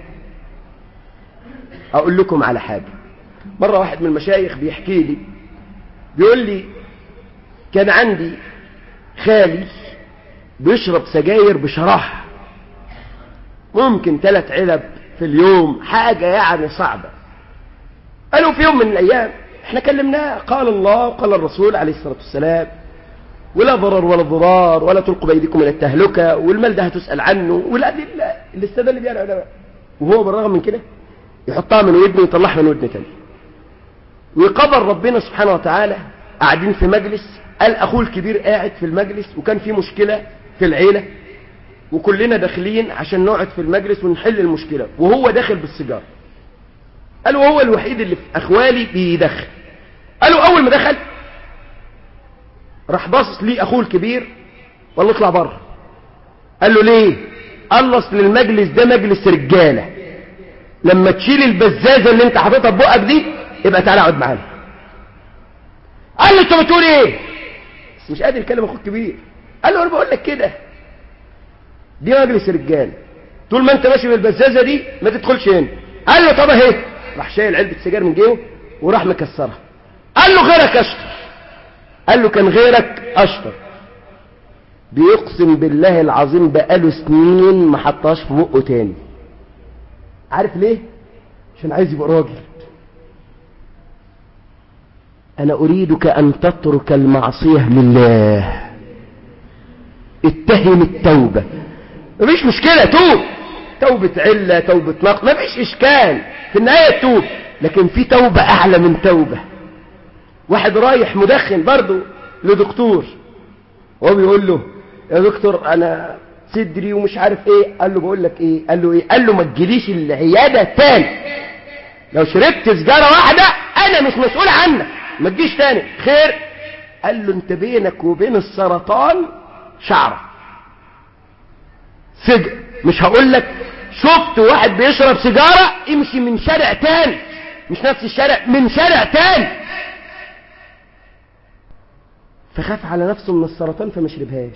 أقول لكم على حاجة مرة واحد من المشايخ بيحكي لي بيقول لي كان عندي خالي بيشرب سجاير بشراحة ممكن ثلاث علب في اليوم حاجة يعني صعبة قالوا في يوم من الأيام احنا كلمناه قال الله وقال الرسول عليه الصلاة والسلام ولا ضرر ولا ضرار ولا تلقوا بأيديكم إلى التهلكة والمال ده هتسأل عنه والأدلة اللي استدل بيها العلماء وهو بالرغم من كده يحطها من ودن ويطلعها من ودن تاني وقدر ربنا سبحانه وتعالى قاعدين في مجلس قال أخوه الكبير قاعد في المجلس وكان في مشكلة في العيلة وكلنا داخلين عشان نقعد في المجلس ونحل المشكلة وهو داخل بالسيجاره قالوا هو الوحيد اللي في أخوالي بيدخل قالوا أول ما دخل راح باصص ليه أخوه الكبير وقال له اطلع بره قال له ليه قال له اصل المجلس ده مجلس رجالة لما تشيل البزازة اللي انت حاططها ببقك دي يبقى تعالى اقعد معانا قال له انت بتقول ايه بس مش قادر يكلم اخوه الكبير قال له انا بقول لك كده دي مجلس رجال طول ما انت ماشي بالبزازة دي ما تدخلش هنا قال له طب اهي راح شايل علبة سجاير من جيبه وراح مكسرها قال له غيرك اشطر قال له كان غيرك اشطر بيقسم بالله العظيم بقاله سنين ما حطهاش في بقه تاني عارف ليه عشان عايز يبقى راجل انا اريدك ان تترك المعصية لله اتهم التوبة مفيش مشكلة توب توبة علة توبة نقص مفيش اشكال في النهاية توب لكن في توبة اعلى من توبة واحد رايح مدخن برضه لدكتور وهو بيقول له يا دكتور انا صدري ومش عارف ايه قال له بقول لك ايه قال له ايه قال له ما تجيليش العياده تاني لو شربت سجاره واحده انا مش مسؤول عنك ما تجيش تاني خير قال له انت بينك وبين السرطان شعره سجر مش هقول لك شفت واحد بيشرب سيجاره امشي من شارع تاني مش نفس الشارع من شارع تاني فخاف على نفسه من السرطان فما شربهاش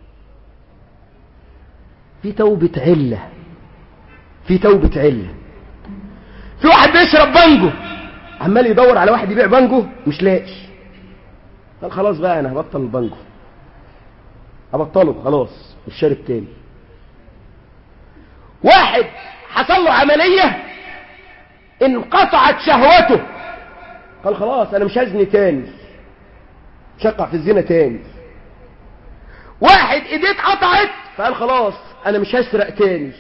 في توبة علة في توبة علة في واحد بيشرب بانجو عمال يدور على واحد يبيع بانجو مش لاقي قال خلاص بقى انا هبطل البانجو هبطله خلاص مش شارب تاني واحد حصل له عملية انقطعت شهوته قال خلاص انا مش هزني تاني مش هقع في الزنا تاني واحد ايديه اتقطعت فقال خلاص انا مش هسرق تاني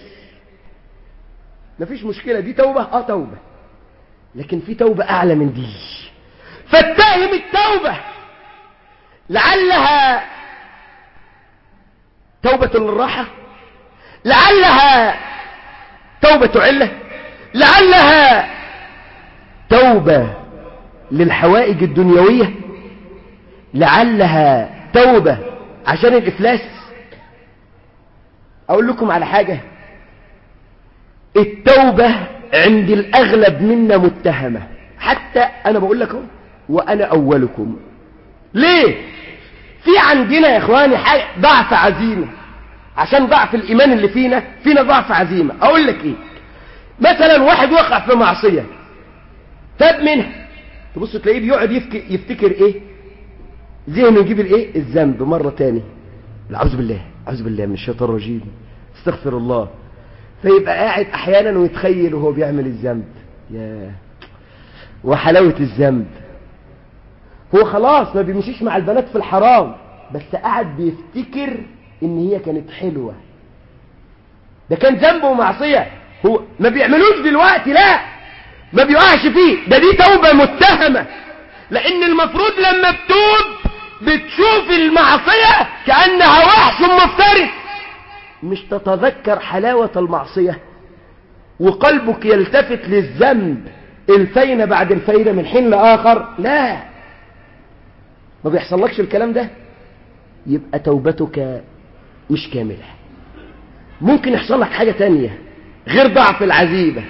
مفيش مشكلة دي توبة اه توبة لكن في توبة اعلى من دي فاتهم التوبة لعلها توبة للراحة لعلها توبة علة لعلها توبة للحوائج الدنيوية لعلها توبة عشان الإفلاس أقول لكم على حاجة التوبة عند الأغلب منا متهمة حتى أنا بقول لكم وأنا أولكم ليه في عندنا يا إخواني حاجة ضعف عزيمة عشان ضعف الإيمان اللي فينا فينا ضعف عزيمة أقول لك إيه مثلا واحد وقع في معصية تاب منها تبص تلاقيه بيقعد يفك... يفتكر ايه ذهنه يجيب الايه الذنب مرة تاني اعوذ بالله اعوذ بالله من الشيطان الرجيم استغفر الله فيبقى قاعد احيانا ويتخيل وهو بيعمل الذنب يا وحلاوة الذنب هو خلاص ما بيمشيش مع البنات في الحرام بس قاعد بيفتكر ان هي كانت حلوة ده كان ذنب ومعصية هو ما بيعملوش دلوقتي لا ما بيقعش فيه ده دي توبة متهمة لان المفروض لما بتوب بتشوف المعصية كأنها وحش مفترس مش تتذكر حلاوة المعصية وقلبك يلتفت للذنب الفين بعد الفين من حين لآخر لا ما بيحصلكش الكلام ده يبقى توبتك مش كاملة ممكن يحصل لك حاجة تانية غير ضعف العزيمة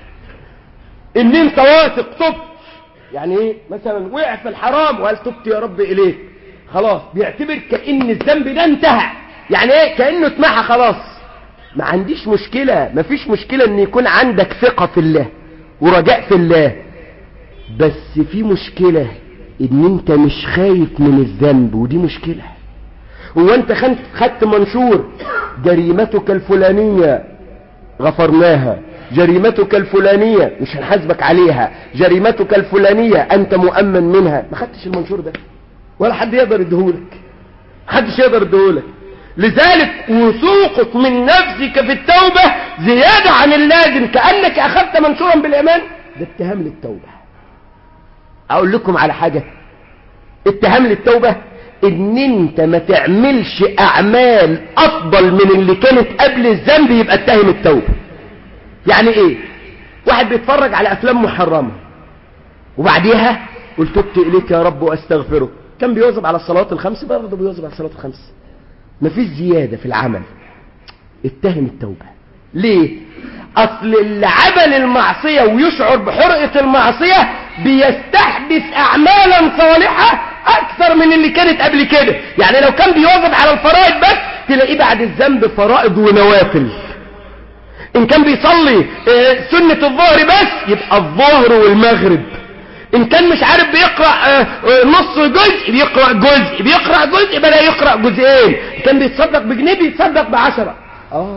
ان انت واثق تبت يعني ايه مثلا وقع في الحرام وقال تبت يا رب اليك خلاص بيعتبر كأن الذنب ده انتهى يعني ايه كأنه اتمحى خلاص ما عنديش مشكلة ما فيش مشكلة ان يكون عندك ثقة في الله ورجاء في الله بس في مشكلة ان انت مش خايف من الذنب ودي مشكلة هو انت خدت منشور جريمتك الفلانية غفرناها جريمتك الفلانية مش هنحاسبك عليها جريمتك الفلانية انت مؤمن منها ما خدتش المنشور ده ولا حد يقدر يديهولك محدش يقدر يديهولك لذلك وثوقك من نفسك في التوبة زيادة عن اللازم كأنك أخذت منشورا بالإيمان ده اتهام للتوبة أقول لكم على حاجة اتهام للتوبة ان انت ما تعملش اعمال افضل من اللي كانت قبل الذنب يبقى اتهم التوبة يعني ايه واحد بيتفرج على افلام محرمة وبعديها قلت تبت اليك يا رب واستغفرك كان بيواظب على الصلوات الخمس برضه بيواظب على الصلوات الخمس مفيش زيادة في العمل اتهم التوبة ليه اصل اللي عمل المعصية ويشعر بحرقة المعصية بيستحدث اعمالا صالحة اكثر من اللي كانت قبل كده يعني لو كان بيواظب على الفرائض بس تلاقيه بعد الذنب فرائض ونوافل ان كان بيصلي سنة الظهر بس يبقى الظهر والمغرب ان كان مش عارف بيقرأ نص جزء بيقرأ جزء بيقرأ جزء بلا يقرأ جزئين ان كان بيتصدق بجنيه بيتصدق بعشرة اه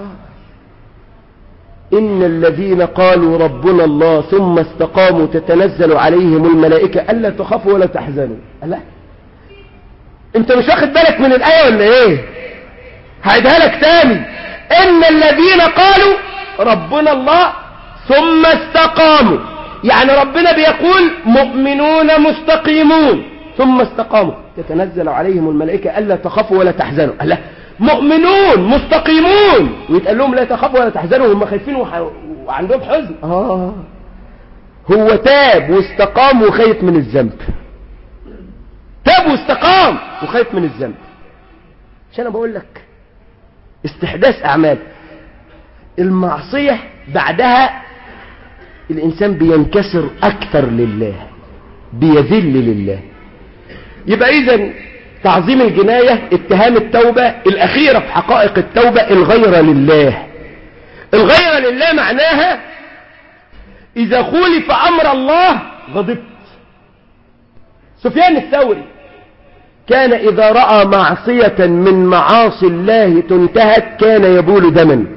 إن الذين قالوا ربنا الله ثم استقاموا تتنزل عليهم الملائكة ألا تخافوا ولا تحزنوا ألا انت مش واخد بالك من الآية ولا ايه هعيدها لك تاني إن الذين قالوا ربنا الله ثم استقاموا يعني ربنا بيقول مؤمنون مستقيمون ثم استقاموا تتنزل عليهم الملائكة ألا تخافوا ولا تحزنوا ألا مؤمنون مستقيمون ويتقال لهم لا تخافوا ولا تحزنوا هم خايفين وح... وعندهم حزن آه هو تاب واستقام وخايف من الذنب تاب واستقام وخايف من الذنب عشان انا بقول لك استحداث اعمال المعصية بعدها الانسان بينكسر اكثر لله بيذل لله يبقى اذا تعظيم الجناية اتهام التوبة الأخيرة في حقائق التوبة الغير لله الغير لله معناها إذا خولف أمر الله غضبت سفيان الثوري كان إذا رأى معصية من معاصي الله تنتهك كان يبول دما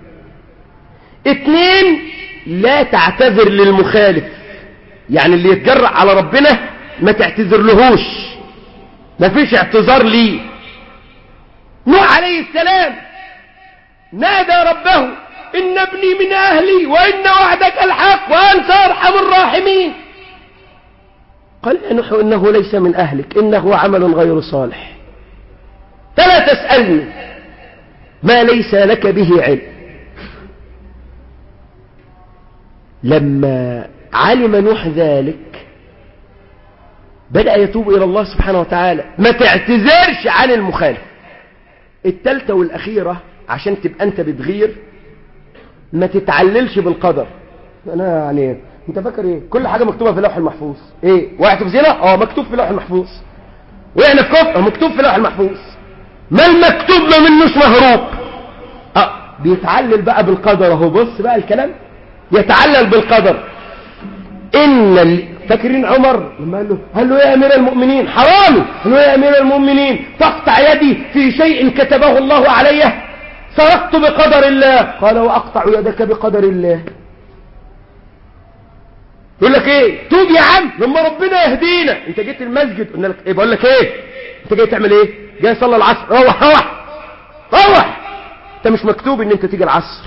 اتنين لا تعتذر للمخالف يعني اللي يتجرأ على ربنا ما تعتذر لهوش ما فيش اعتذار ليه نوح عليه السلام نادى ربه إن ابني من أهلي وإن وعدك الحق وأنت أرحم الراحمين قال يا نوح إنه ليس من أهلك إنه عمل غير صالح فلا تسألني ما ليس لك به علم لما علم نوح ذلك بدأ يتوب إلى الله سبحانه وتعالى ما تعتذرش عن المخالف التالتة والأخيرة عشان تبقى أنت بتغير ما تتعللش بالقدر أنا يعني أنت فاكر إيه كل حاجة مكتوبة في اللوح المحفوظ إيه وقعت في زنا اه مكتوب في اللوح المحفوظ وإحنا في كفر مكتوب في اللوح المحفوظ ما المكتوب ما منوش مهروب اه بيتعلل بقى بالقدر اهو بص بقى الكلام يتعلل بالقدر إن ال... فاكرين عمر لما قال له قال له يا أمير المؤمنين حرام قال له يا أمير المؤمنين تقطع يدي في شيء كتبه الله علي سرقت بقدر الله قال وأقطع يدك بقدر الله يقول لك ايه توب يا عم لما ربنا يهدينا انت جيت المسجد قلنا لك ايه بقول لك ايه انت جاي تعمل ايه جاي صلى العصر روح روح روح انت مش مكتوب ان انت تيجي العصر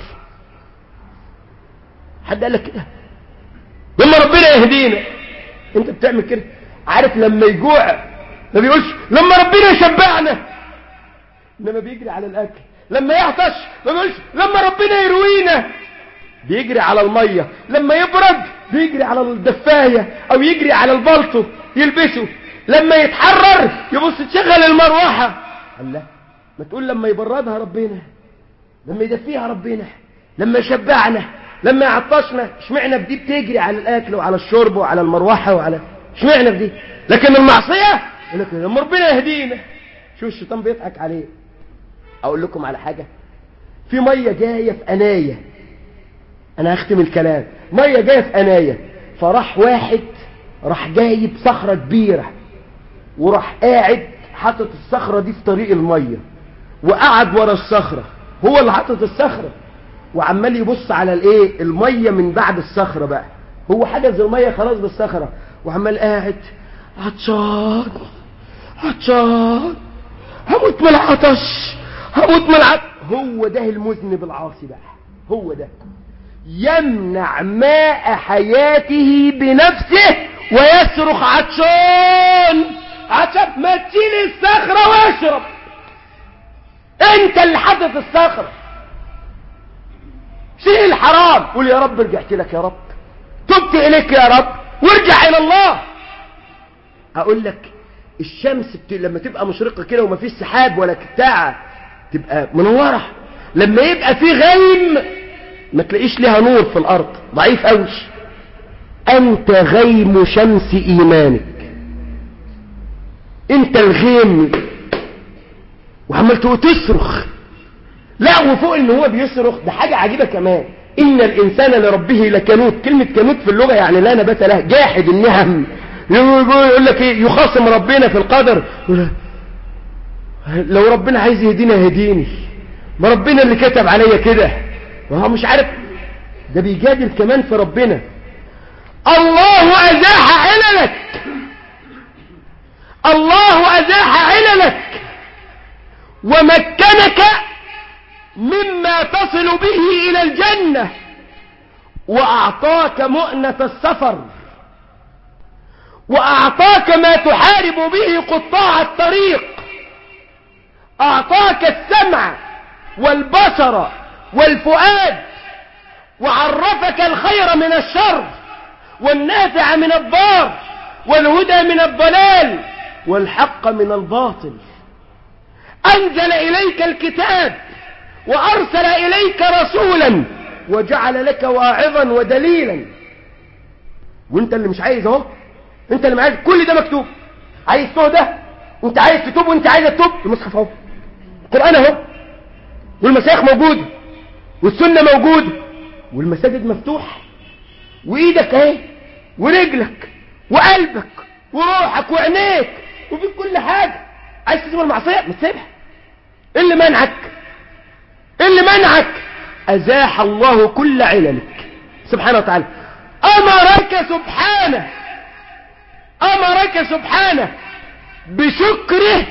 حد قال لك كده لما ربنا يهدينا انت بتعمل كده عارف لما يجوع ما بيقولش لما ربنا يشبعنا انما بيجري على الاكل لما يعطش ما بيقولش لما ربنا يروينا بيجري على المية لما يبرد بيجري على الدفاية او يجري على البلطو يلبسه لما يتحرر يبص تشغل المروحة قال لا ما تقول لما يبردها ربنا لما يدفيها ربنا لما يشبعنا لما يعطشنا اشمعنا في دي بتجري على الاكل وعلى الشرب وعلى المروحة وعلى اشمعنا في دي لكن المعصية يقول لك لما ربنا يهدينا شو الشيطان بيضحك عليه اقول لكم على حاجة في مية جاية في اناية انا هختم الكلام مية جاية في اناية فراح واحد راح جايب صخرة كبيرة وراح قاعد حاطط الصخرة دي في طريق المية وقعد ورا الصخرة هو اللي حاطط الصخرة وعمال يبص على الايه المية من بعد الصخرة بقى هو حجز المية خلاص بالصخرة وعمال قاعد عطشان عطشان هموت من العطش هموت من العطش هو ده المذنب العاصي بقى هو ده يمنع ماء حياته بنفسه ويصرخ عطشان عطشان ما تشيل الصخرة واشرب انت اللي حدث الصخرة شيل الحرام قول يا رب رجعت لك يا رب تبت اليك يا رب وارجع الى الله اقول لك الشمس بت... لما تبقى مشرقة كده وما فيش سحاب ولا بتاع تبقى منورة لما يبقى في غيم ما تلاقيش لها نور في الارض ضعيف قوي انت غيم شمس ايمانك انت الغيم وعمال تصرخ لا وفوق ان هو بيصرخ ده حاجة عجيبة كمان ان الانسان لربه لكنوت كلمة كنوت في اللغة يعني لا نبات له جاحد النعم يقول لك ايه يخاصم ربنا في القدر لو ربنا عايز يهدينا يهديني ما ربنا اللي كتب عليا كده وهو مش عارف ده بيجادل كمان في ربنا الله ازاح عللك الله ازاح عللك ومكنك مما تصل به الى الجنة واعطاك مؤنة السفر واعطاك ما تحارب به قطاع الطريق اعطاك السمع والبصر والفؤاد وعرفك الخير من الشر والنافع من الضار والهدى من الضلال والحق من الباطل انزل اليك الكتاب وارسل اليك رسولا وجعل لك واعظا ودليلا وانت اللي مش عايز اهو انت اللي عايز كل ده مكتوب عايز تهدى انت عايز تتوب وانت عايز تتوب المصحف اهو القران اهو والمشايخ موجوده والسنه موجوده والمساجد مفتوحه وايدك اهي ورجلك وقلبك وروحك وعينيك وفيك كل حاجه عايز تسيب المعصيه ما تسيبها ايه اللي منعك ايه اللي منعك ازاح الله كل عللك سبحانه وتعالى امرك سبحانه امرك سبحانه بشكره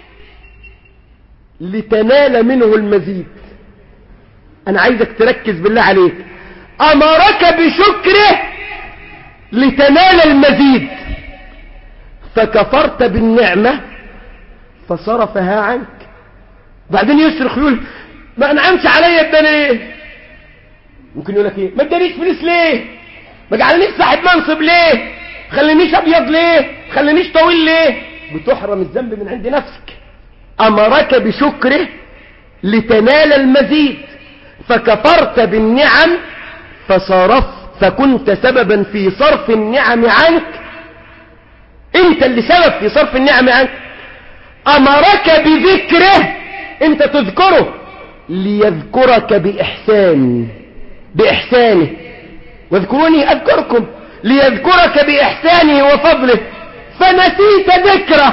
لتنال منه المزيد انا عايزك تركز بالله عليك امرك بشكره لتنال المزيد فكفرت بالنعمة فصرفها عنك بعدين يصرخ يقول ما انعمش عليا اداني ايه ممكن يقول لك ايه ما ادانيش فلوس ليه ما جعلنيش صاحب منصب ليه خلينيش ابيض ليه خلينيش طويل ليه بتحرم الذنب من عند نفسك امرك بشكره لتنال المزيد فكفرت بالنعم فصرف فكنت سببا في صرف النعم عنك انت اللي سبب في صرف النعم عنك امرك بذكره انت تذكره ليذكرك باحسان باحسانه واذكروني أذكركم ليذكرك بإحسانه وفضله فنسيت ذكره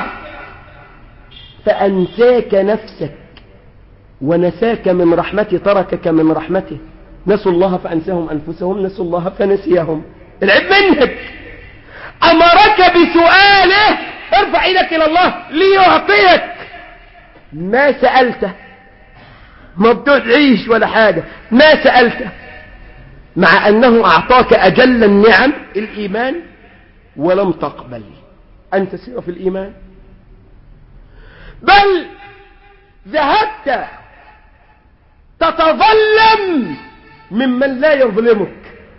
فأنساك نفسك ونساك من رحمته تركك من رحمته نسوا الله فأنساهم أنفسهم نسوا الله فنسيهم العب منك أمرك بسؤاله ارفع ايدك إلى الله ليعطيك ما سألته ما بتدعيش ولا حاجة ما سألته مع أنه أعطاك أجل النعم الإيمان ولم تقبل أن تسير في الإيمان بل ذهبت تتظلم ممن لا يظلمك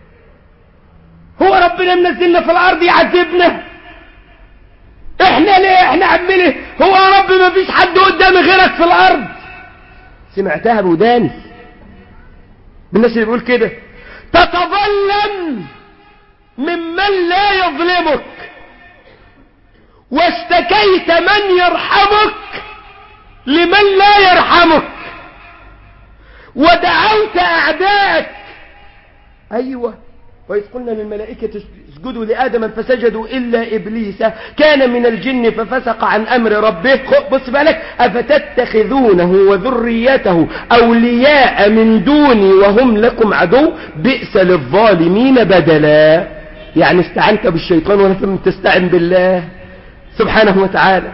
هو ربنا منزلنا في الأرض يعذبنا احنا ليه احنا عمله هو يا رب ما فيش حد قدامي غيرك في الأرض سمعتها بوداني من الناس اللي بيقول كده تتظلم ممن لا يظلمك واشتكيت من يرحمك لمن لا يرحمك ودعوت أعداءك أيوة وإذ قلنا للملائكة اسجدوا لآدم فسجدوا إلا إبليس كان من الجن ففسق عن أمر ربه بص بالك أفتتخذونه وذريته أولياء من دوني وهم لكم عدو بئس للظالمين بدلا يعني استعنت بالشيطان ولم تستعن بالله سبحانه وتعالى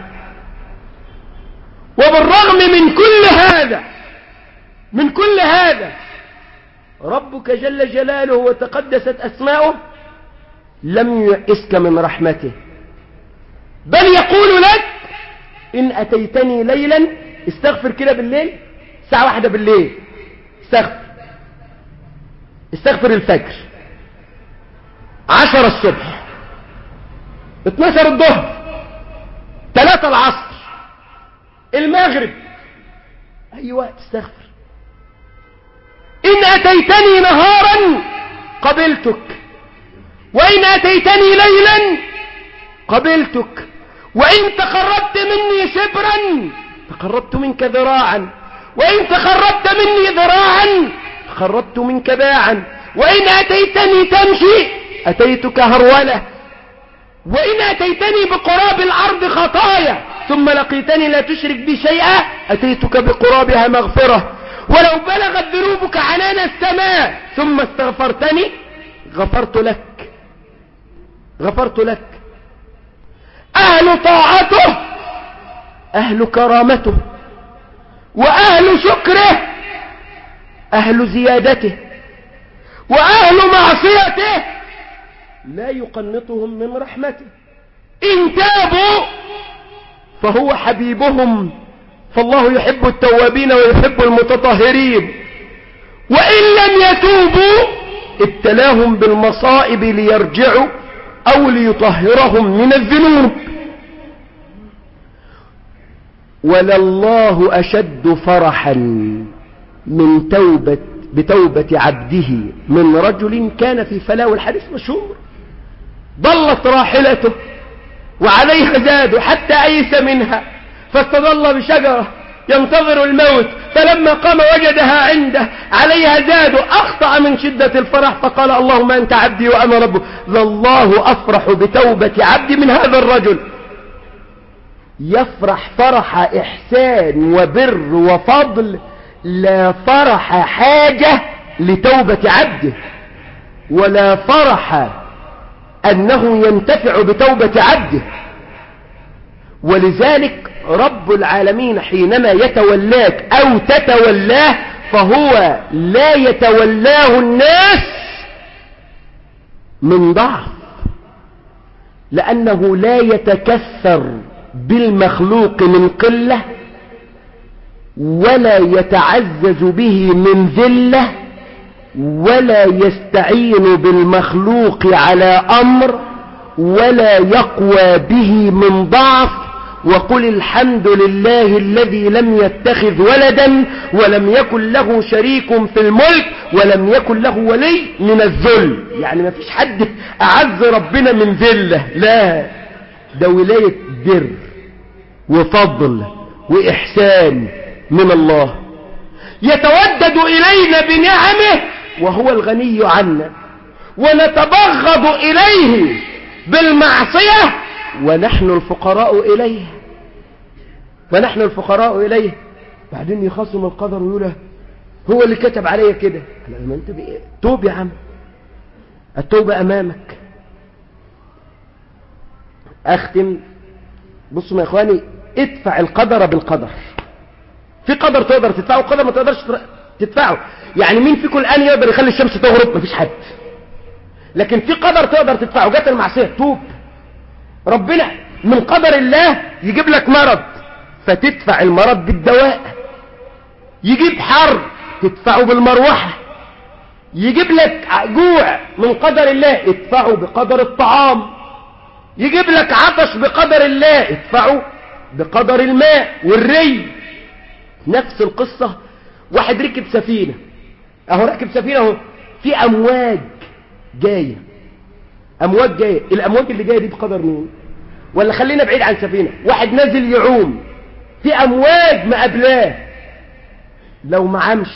وبالرغم من كل هذا من كل هذا ربك جل جلاله وتقدست أسماؤه لم يئسك من رحمته بل يقول لك إن أتيتني ليلا استغفر كده بالليل ساعة واحدة بالليل استغفر استغفر الفجر عشر الصبح اتناشر الظهر ثلاثة العصر المغرب أيوة تستغفر إن أتيتني نهارا قبلتك وإن أتيتني ليلا قبلتك وإن تقربت مني شبرا تقربت منك ذراعا وإن تقربت مني ذراعا تقربت منك باعا وإن أتيتني تمشي أتيتك هرولة وإن أتيتني بقراب الأرض خطايا ثم لقيتني لا تشرك بي شيئا أتيتك بقرابها مغفرة ولو بلغت ذنوبك عنان السماء ثم استغفرتني غفرت لك غفرت لك أهل طاعته أهل كرامته وأهل شكره أهل زيادته وأهل معصيته لا يقنطهم من رحمته إن تابوا فهو حبيبهم فالله يحب التوابين ويحب المتطهرين وإن لم يتوبوا ابتلاهم بالمصائب ليرجعوا أو ليطهرهم من الذنوب ولله أشد فرحا من توبة بتوبة عبده من رجل كان في فلاة والحديث مشهور ضلت راحلته وعليها زاد حتى أيس منها فاستظل بشجرة ينتظر الموت فلما قام وجدها عنده عليها زاد أخطأ من شدة الفرح فقال اللهم أنت عبدي وأنا ربه لله أفرح بتوبة عبدي من هذا الرجل يفرح فرح إحسان وبر وفضل لا فرح حاجة لتوبة عبده ولا فرح أنه ينتفع بتوبة عبده ولذلك رب العالمين حينما يتولاك أو تتولاه فهو لا يتولاه الناس من ضعف لأنه لا يتكثر بالمخلوق من قلة ولا يتعزز به من ذلة ولا يستعين بالمخلوق على أمر ولا يقوى به من ضعف وقل الحمد لله الذي لم يتخذ ولدا ولم يكن له شريك في الملك ولم يكن له ولي من الذل يعني ما فيش حد أعز ربنا من ذلة لا ده ولاية بر وفضل وإحسان من الله يتودد إلينا بنعمه وهو الغني عنا ونتبغض إليه بالمعصية ونحن الفقراء إليه ونحن الفقراء إليه بعدين يخصم القدر ويقول هو اللي كتب عليا كده لا ما انت بإيه؟ توب يا عم التوبة أمامك أختم بصوا يا إخواني ادفع القدر بالقدر في قدر تقدر تدفعه وقدر ما تقدرش تدفعه يعني مين فيكم الآن يقدر يخلي الشمس تغرب مفيش حد لكن في قدر تقدر تدفعه جات المعصية توب ربنا من قدر الله يجيب لك مرض فتدفع المرض بالدواء يجيب حر تدفعه بالمروحة يجيب لك جوع من قدر الله ادفعه بقدر الطعام يجيب لك عطش بقدر الله ادفعه بقدر الماء والري نفس القصة واحد ركب سفينة اهو ركب سفينة اهو في امواج جاية امواج جاية الامواج اللي جاية دي بقدر مين ولا خلينا بعيد عن سفينة واحد نازل يعوم في امواج مقابلاه لو ما عامش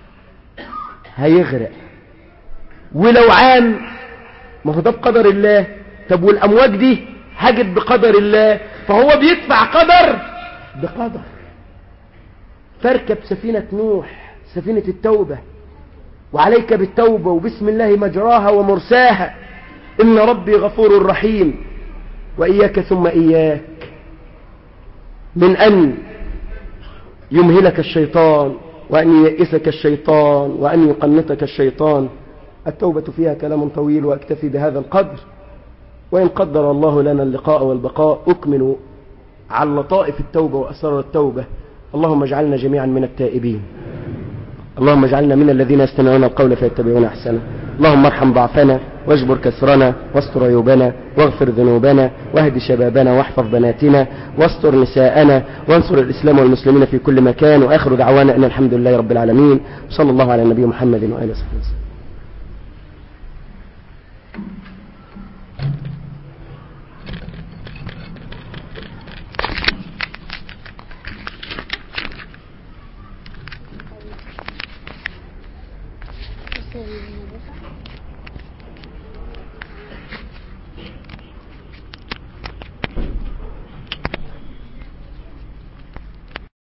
هيغرق ولو عام ما هو ده بقدر الله طب والامواج دي هجت بقدر الله فهو بيدفع قدر بقدر فاركب سفينة نوح سفينة التوبة وعليك بالتوبة وبسم الله مجراها ومرساها إن ربي غفور رحيم وإياك ثم إياك من أن يمهلك الشيطان وأن يئسك الشيطان وأن يقنطك الشيطان التوبة فيها كلام طويل وأكتفي بهذا القدر وإن قدر الله لنا اللقاء والبقاء أكمل على لطائف التوبة وأسرار التوبة اللهم اجعلنا جميعا من التائبين اللهم اجعلنا من الذين يستمعون القول فيتبعون احسنه اللهم ارحم ضعفنا واجبر كسرنا واستر عيوبنا واغفر ذنوبنا واهد شبابنا واحفظ بناتنا واستر نساءنا وانصر الاسلام والمسلمين في كل مكان واخر دعوانا ان الحمد لله رب العالمين صلى الله على النبي محمد واله وصحبه وسلم Você